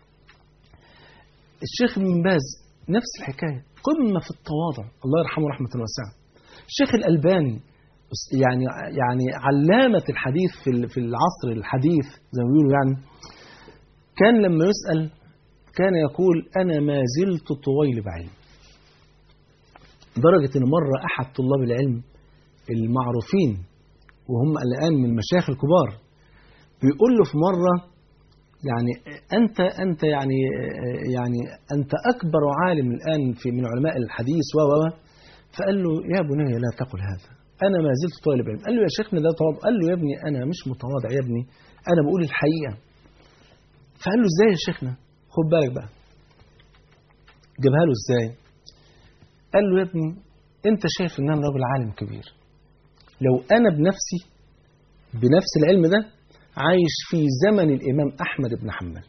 الشيخ ابن باز نفس الحكاية قمة في التواضع الله يرحمه رحمة واسعة الشيخ الألباني يعني يعني علامة الحديث في ال- في العصر الحديث زي ما بيقولوا يعني كان لما يسأل كان يقول أنا ما زلت طويل بعلم درجة إن مرة أحد طلاب العلم المعروفين وهم الآن من المشايخ الكبار بيقول له في مرة يعني أنت أنت يعني يعني أنت أكبر عالم الآن في من علماء الحديث و و و. فقال له يا بني لا تقل هذا أنا ما زلت طالب علم قال له يا شيخنا ده تواضع قال له يا ابني أنا مش متواضع يا ابني أنا بقول الحقيقة فقال له إزاي يا شيخنا خد بالك بقى جابها له إزاي قال له يا ابني أنت شايف إن أنا راجل عالم كبير لو أنا بنفسي بنفس العلم ده عايش في زمن الإمام أحمد بن حنبل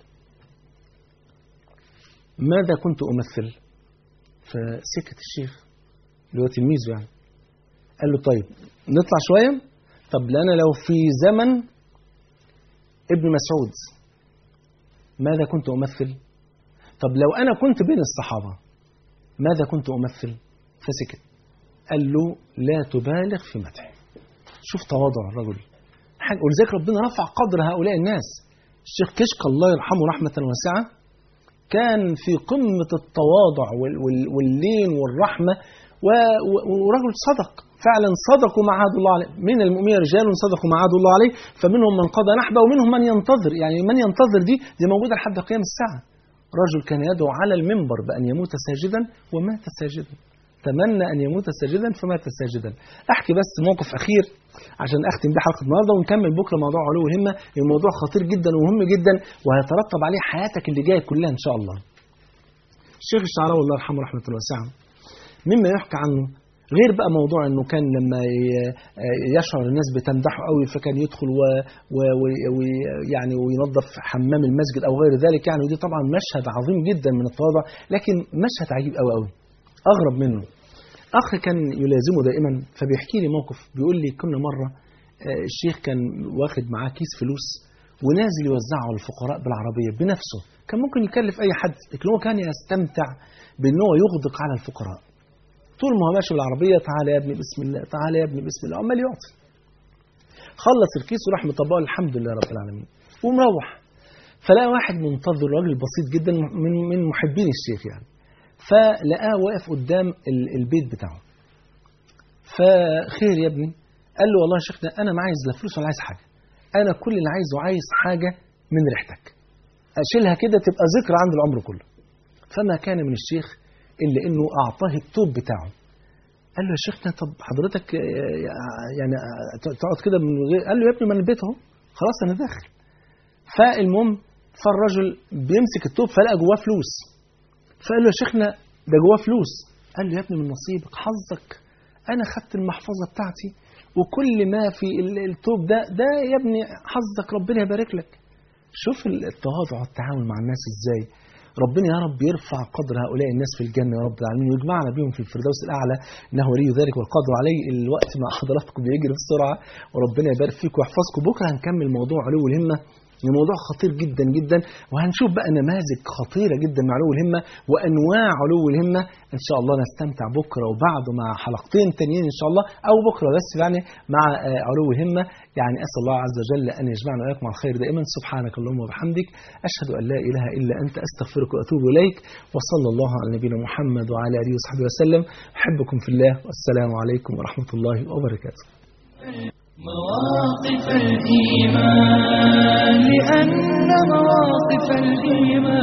ماذا كنت أمثل فسكت الشيخ اللي هو تلميذه يعني قال له طيب نطلع شوية طب لأنا لو في زمن ابن مسعود ماذا كنت أمثل طب لو أنا كنت بين الصحابة ماذا كنت أمثل فسكت قال له لا تبالغ في مدحه شوف تواضع الرجل حاجة ولذلك ربنا رفع قدر هؤلاء الناس الشيخ كشك الله يرحمه رحمة واسعة كان في قمة التواضع وال- وال- واللين والرحمة و- و- ورجل صدق فعلا صدقوا ما عهد الله عليه من المؤمنين رجال صدقوا ما عهد الله عليه فمنهم من قضى نحبه ومنهم من ينتظر يعني من ينتظر دي دي موجودة لحد قيام الساعة رجل كان يدعو على المنبر بأن يموت ساجدا ومات ساجدا تمنى أن يموت ساجدا فمات ساجدا أحكي بس موقف أخير عشان أختم بيه حلقة النهاردة ونكمل بكرة موضوع علو الهمة الموضوع خطير جدا ومهم جدا وهيترتب عليه حياتك اللي جاية كلها إن شاء الله الشيخ الشعراوي الله يرحمه رحمة واسعة مما يحكى عنه غير بقى موضوع انه كان لما ي- يشعر الناس بتمدحه قوي فكان يدخل ويعني وينظف حمام المسجد او غير ذلك يعني ودي طبعا مشهد عظيم جدا من التواضع لكن مشهد عجيب قوي قوي اغرب منه اخ كان يلازمه دائما فبيحكي لي موقف بيقول لي كنا مره آه، الشيخ كان واخد معاه كيس فلوس ونازل يوزعه على الفقراء بالعربية بنفسه كان ممكن يكلف أي حد لكن هو كان يستمتع بأن هو يغدق على الفقراء طول ما هو ماشي بالعربية تعالى يا ابني بسم الله تعالى يا ابني بسم الله عمال يعطي خلص الكيس وراح مطبقه الحمد لله رب العالمين ومروح فلقى واحد منتظر راجل بسيط جدا من من محبين الشيخ يعني فلقاه واقف قدام ال- البيت بتاعه فخير يا ابني قال له والله يا شيخنا انا ما عايز لا فلوس ولا عايز حاجه انا كل اللي عايزه عايز حاجه من ريحتك اشيلها كده تبقى ذكرى عند العمر كله فما كان من الشيخ الا انه اعطاه التوب بتاعه قال له يا شيخنا طب حضرتك آه، يعني آه، تقعد كده من غير قال له يا ابني ما انا البيت اهو خلاص انا داخل فالمهم فالرجل بيمسك التوب فلقى جواه فلوس فقال له يا شيخنا ده جواه فلوس قال له يا ابني من نصيبك حظك انا خدت المحفظه بتاعتي وكل ما في ال- التوب ده ده يا ابني حظك ربنا يبارك لك شوف التواضع والتعامل مع الناس ازاي ربنا يا رب يرفع قدر هؤلاء الناس في الجنة يا رب العالمين ويجمعنا بهم في الفردوس الأعلى إنه ولي ذلك والقادر عليه الوقت مع حضراتكم بيجري بسرعة وربنا يبارك فيكم ويحفظكم بكرة هنكمل موضوع علو الهمة موضوع خطير جدا جدا وهنشوف بقى نماذج خطيرة جدا مع علو الهمة وأنواع علو الهمة إن شاء الله نستمتع بكرة وبعده مع حلقتين تانيين إن شاء الله أو بكرة بس يعني مع آه، علو الهمة يعني أسأل الله عز وجل أن يجمعنا وإياكم على الخير دائما سبحانك اللهم وبحمدك أشهد أن لا إله إلا أنت أستغفرك وأتوب إليك وصلى الله على نبينا محمد وعلى آله وصحبه وسلم أحبكم في الله والسلام عليكم ورحمة الله وبركاته مواقف الإيمان لأن مواقف الإيمان